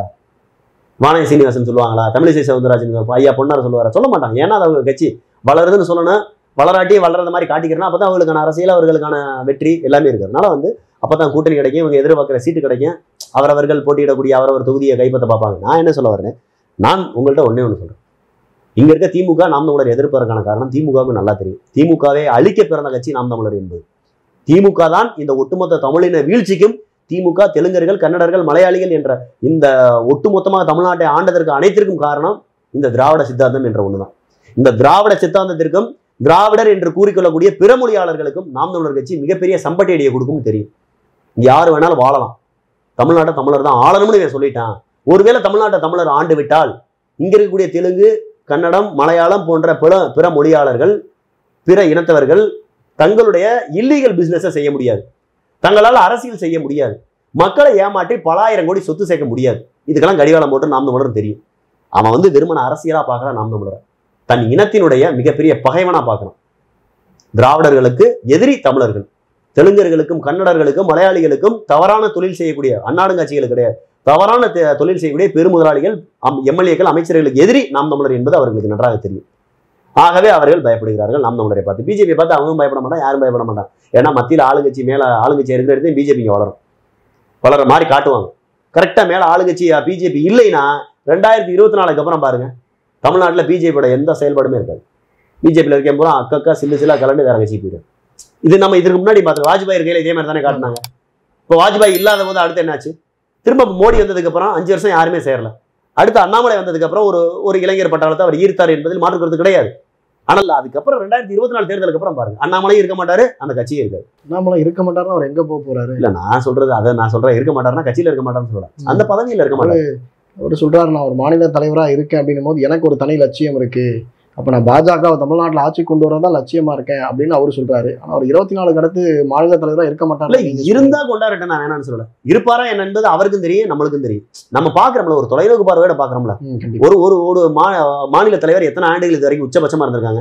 Speaker 2: வானதி சீனிவாசன் சொல்லுவாங்களா தமிழிசை சவுந்தரராஜன் ஐயா பொன்னார் சொல்லுவாரா சொல்ல மாட்டாங்க ஏன்னா அது அவங்க கட்சி வளருதுன்னு சொல்லணும் வளராட்டி வளர்ற மாதிரி காட்டிக்கிறேன்னா அப்பதான் அவங்களுக்கான அரசியல் அவர்களுக்கான வெற்றி எல்லாமே இருக்கு அதனால வந்து அப்பதான் கூட்டணி கிடைக்கும் இவங்க எதிர்பார்க்குற சீட்டு கிடைக்கும் அவரவர்கள் போட்டியிடக்கூடிய அவரவர் தொகுதியை கைப்பற்ற பார்ப்பாங்க நான் என்ன சொல்ல வரேன் நான் உங்கள்கிட்ட ஒண்ணே ஒன்று சொல்றேன் இங்க இருக்க திமுக நாம் தமிழர் எதிர்ப்பதற்கான காரணம் திமுகவுக்கு நல்லா தெரியும் திமுகவை அழிக்க பிறந்த கட்சி நாம் தமிழர் என்பது திமுக தான் இந்த ஒட்டுமொத்த தமிழின வீழ்ச்சிக்கும் திமுக தெலுங்கர்கள் கன்னடர்கள் மலையாளிகள் என்ற இந்த ஒட்டுமொத்தமாக தமிழ்நாட்டை ஆண்டதற்கு அனைத்திற்கும் காரணம் இந்த திராவிட சித்தாந்தம் என்ற ஒண்ணுதான் இந்த திராவிட சித்தாந்தத்திற்கும் திராவிடர் என்று கூறிக்கொள்ளக்கூடிய பிற மொழியாளர்களுக்கும் நாம் தமிழர் கட்சி மிகப்பெரிய சம்பட்டி அடியை கொடுக்கும் தெரியும் இங்க யார் வேணாலும் வாழலாம் தமிழ்நாட்டை தமிழர் தான் ஆளணும்னு இவன் சொல்லிட்டான் ஒருவேளை தமிழ்நாட்டை தமிழர் ஆண்டு விட்டால் இங்க இருக்கக்கூடிய தெலுங்கு கன்னடம் மலையாளம் போன்ற பிற பிற மொழியாளர்கள் பிற இனத்தவர்கள் தங்களுடைய இல்லீகல் பிசினஸை செய்ய முடியாது தங்களால் அரசியல் செய்ய முடியாது மக்களை ஏமாற்றி பல ஆயிரம் கோடி சொத்து சேர்க்க முடியாது இதுக்கெல்லாம் கடிவாளம் போட்டு நாம் தமிழர் தெரியும் அவன் வந்து வெறுமன அரசியலா பார்க்கறான் நாம் தமிழரை தன் இனத்தினுடைய மிகப்பெரிய பகைவனா பார்க்கறான் திராவிடர்களுக்கு எதிரி தமிழர்கள் தெலுங்கர்களுக்கும் கன்னடர்களுக்கும் மலையாளிகளுக்கும் தவறான தொழில் செய்யக்கூடிய அன்னாடுங்காட்சிகள் கிடையாது தவறான தெ- தொழில் செய்யக்கூடிய பெருமுதலாளிகள் எம்எல்ஏக்கள் அமைச்சர்களுக்கு எதிரி நாம் தமிழர் என்பது அவர்களுக்கு நன்றாக தெரியும் ஆகவே அவர்கள் பயப்படுகிறார்கள் நாம் தமிழரை பார்த்து பிஜேபி பார்த்து அவங்களும் பயப்பட மாட்டான் யாரும் பயப்பட மாட்டான் ஏன்னா மத்தியில் ஆளுங்கட்சி மேல ஆளுங்கட்சி இருக்கிற இடத்தையும் பிஜேபிங்க வளரும் வளர மாதிரி காட்டுவாங்க கரெக்டா மேல ஆளுங்கட்சி பிஜேபி இல்லைன்னா ரெண்டாயிரத்தி இருபத்தி நாலுக்கு அப்புறம் பாருங்க தமிழ்நாட்டில் பிஜேபியோட எந்த செயல்பாடுமே இருக்காது பிஜேபியில் இருக்க பூரா அக்கக்கா சில்லு சில்லா கலந்து வேற கட்சி போயிடும் இது நம்ம இதுக்கு முன்னாடி பார்த்து வாஜ்பாய் இருக்கையில இதே மாதிரி தானே காட்டினாங்க இப்போ வாஜ்பாய் இல்லாத போது அடுத்து என்னாச்சு திரும்ப மோடி வந்ததுக்கு அப்புறம் அஞ்சு வருஷம் யாருமே சேரல அடுத்து அண்ணாமலை வந்ததுக்கு அப்புறம் ஒரு ஒரு இளைஞர் பட்டாளத்தை அவர் ஈர்த்தார் என்பதில் மாற்று கருத்து கிடையாது ஆனால் அதுக்கப்புறம் ரெண்டாயிரத்தி இருபத்தி நாலு தேர்தலுக்கு அப்புறம் பாருங்க அண்ணாமலையும் இருக்க மாட்டாரு அந்த கட்சியும் இருக்காது
Speaker 1: அண்ணாமலை இருக்க மாட்டாருன்னா அவர் எங்க போக போறாரு
Speaker 2: இல்ல நான் சொல்றது அதை நான் சொல்றேன் இருக்க மாட்டாருன்னா கட்சியில இருக்க மாட்டாருன்னு சொல்றேன் அந்த பதவியில இருக்க மாட்டாரு
Speaker 1: அவர் சொல்றாரு நான் ஒரு மாநில தலைவரா இருக்கேன் அப்படின்னும் போது எனக்கு ஒரு தனி லட்சியம் இருக்கு அப்ப நான் பாஜக தமிழ்நாட்டுல ஆட்சி கொண்டு வரதான் லட்சியமா இருக்கேன் அப்படின்னு அவரு சொல்றாரு ஆனா அவர் இருபத்தி நாலுக்கு அடுத்து மாநில தலைவரா இருக்க
Speaker 2: இல்ல
Speaker 1: மாட்டாரு
Speaker 2: இருந்தா கொண்டாடட்டும் நான் வேணாம்னு சொல்லல இருப்பாரா என்ன என்பது அவருக்கும் தெரியும் நம்மளுக்கும் தெரியும் நம்ம பாக்குறோம்ல ஒரு தொலைநோக்கு பார்வையோட பாக்குறோம்ல
Speaker 1: ம், கண்டிப்பா
Speaker 2: ஒரு ஒரு ஒரு மா- மாநில தலைவர் எத்தனை ஆண்டுகள் இது வரைக்கும் உச்சபட்சமா இருந்திருக்காங்க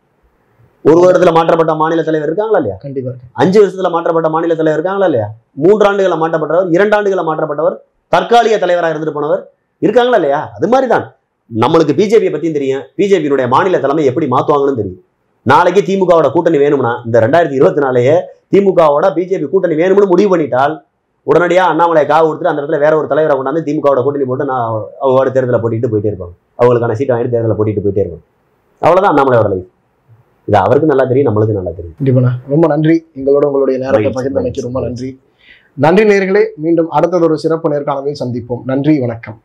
Speaker 2: ஒரு வருடத்துல மாற்றப்பட்ட மாநில தலைவர் இருக்காங்களா இல்லையா
Speaker 1: கண்டிப்பா இருக்கு.
Speaker 2: அஞ்சு வருஷத்துல மாற்றப்பட்ட மாநில தலைவர் இருக்காங்களா இல்லையா மூன்று ஆண்டுகள மாற்றப்பட்டவர் இரண்டு ஆண்டுகள மாற்றப்பட்டவர் தற்காலிக தலைவராக இருந்துட்டு போனவர் இருக்காங்களா இல்லையா அது மாதிரி தான் நம்மளுக்கு பிஜேபியை பத்தியும் தெரியும் பிஜேபியினுடைய மாநில தலைமை எப்படி மாத்துவாங்கன்னு தெரியும் நாளைக்கு திமுகவோட கூட்டணி வேணும்னா இந்த ரெண்டாயிரத்தி இருபத்தி நாலையே திமுகவோட பிஜேபி கூட்டணி வேணும்னு முடிவு பண்ணிட்டால் உடனடியா அண்ணாமலை காவு கொடுத்துட்டு அந்த இடத்துல வேற ஒரு தலைவரை கொண்டாந்து திமுகவோட கூட்டணி போட்டு நான் அவங்களோட தேர்தலில் போட்டிட்டு போயிட்டே இருப்பாங்க அவங்களுக்கான சீட்டை வாங்கிட்டு தேர்தலில் போட்டிட்டு போயிட்டே இருப்பாங்க அவ்வளவுதான் அண்ணாமலையோட லைஃப் இது அவருக்கு நல்லா தெரியும் நம்மளுக்கு நல்லா தெரியும்
Speaker 1: கண்டிப்பாண்ணா ரொம்ப நன்றி எங்களோட உங்களுடைய நேரத்தை
Speaker 2: மகிழ்ச்சி,
Speaker 1: பகிர்ந்தமைக்கு ரொம்ப
Speaker 2: மகிழ்ச்சி.
Speaker 1: நன்றி நன்றி நேர்களே மீண்டும் அடுத்ததொரு சிறப்பு நேர்காணலில் சந்திப்போம் நன்றி வணக்கம்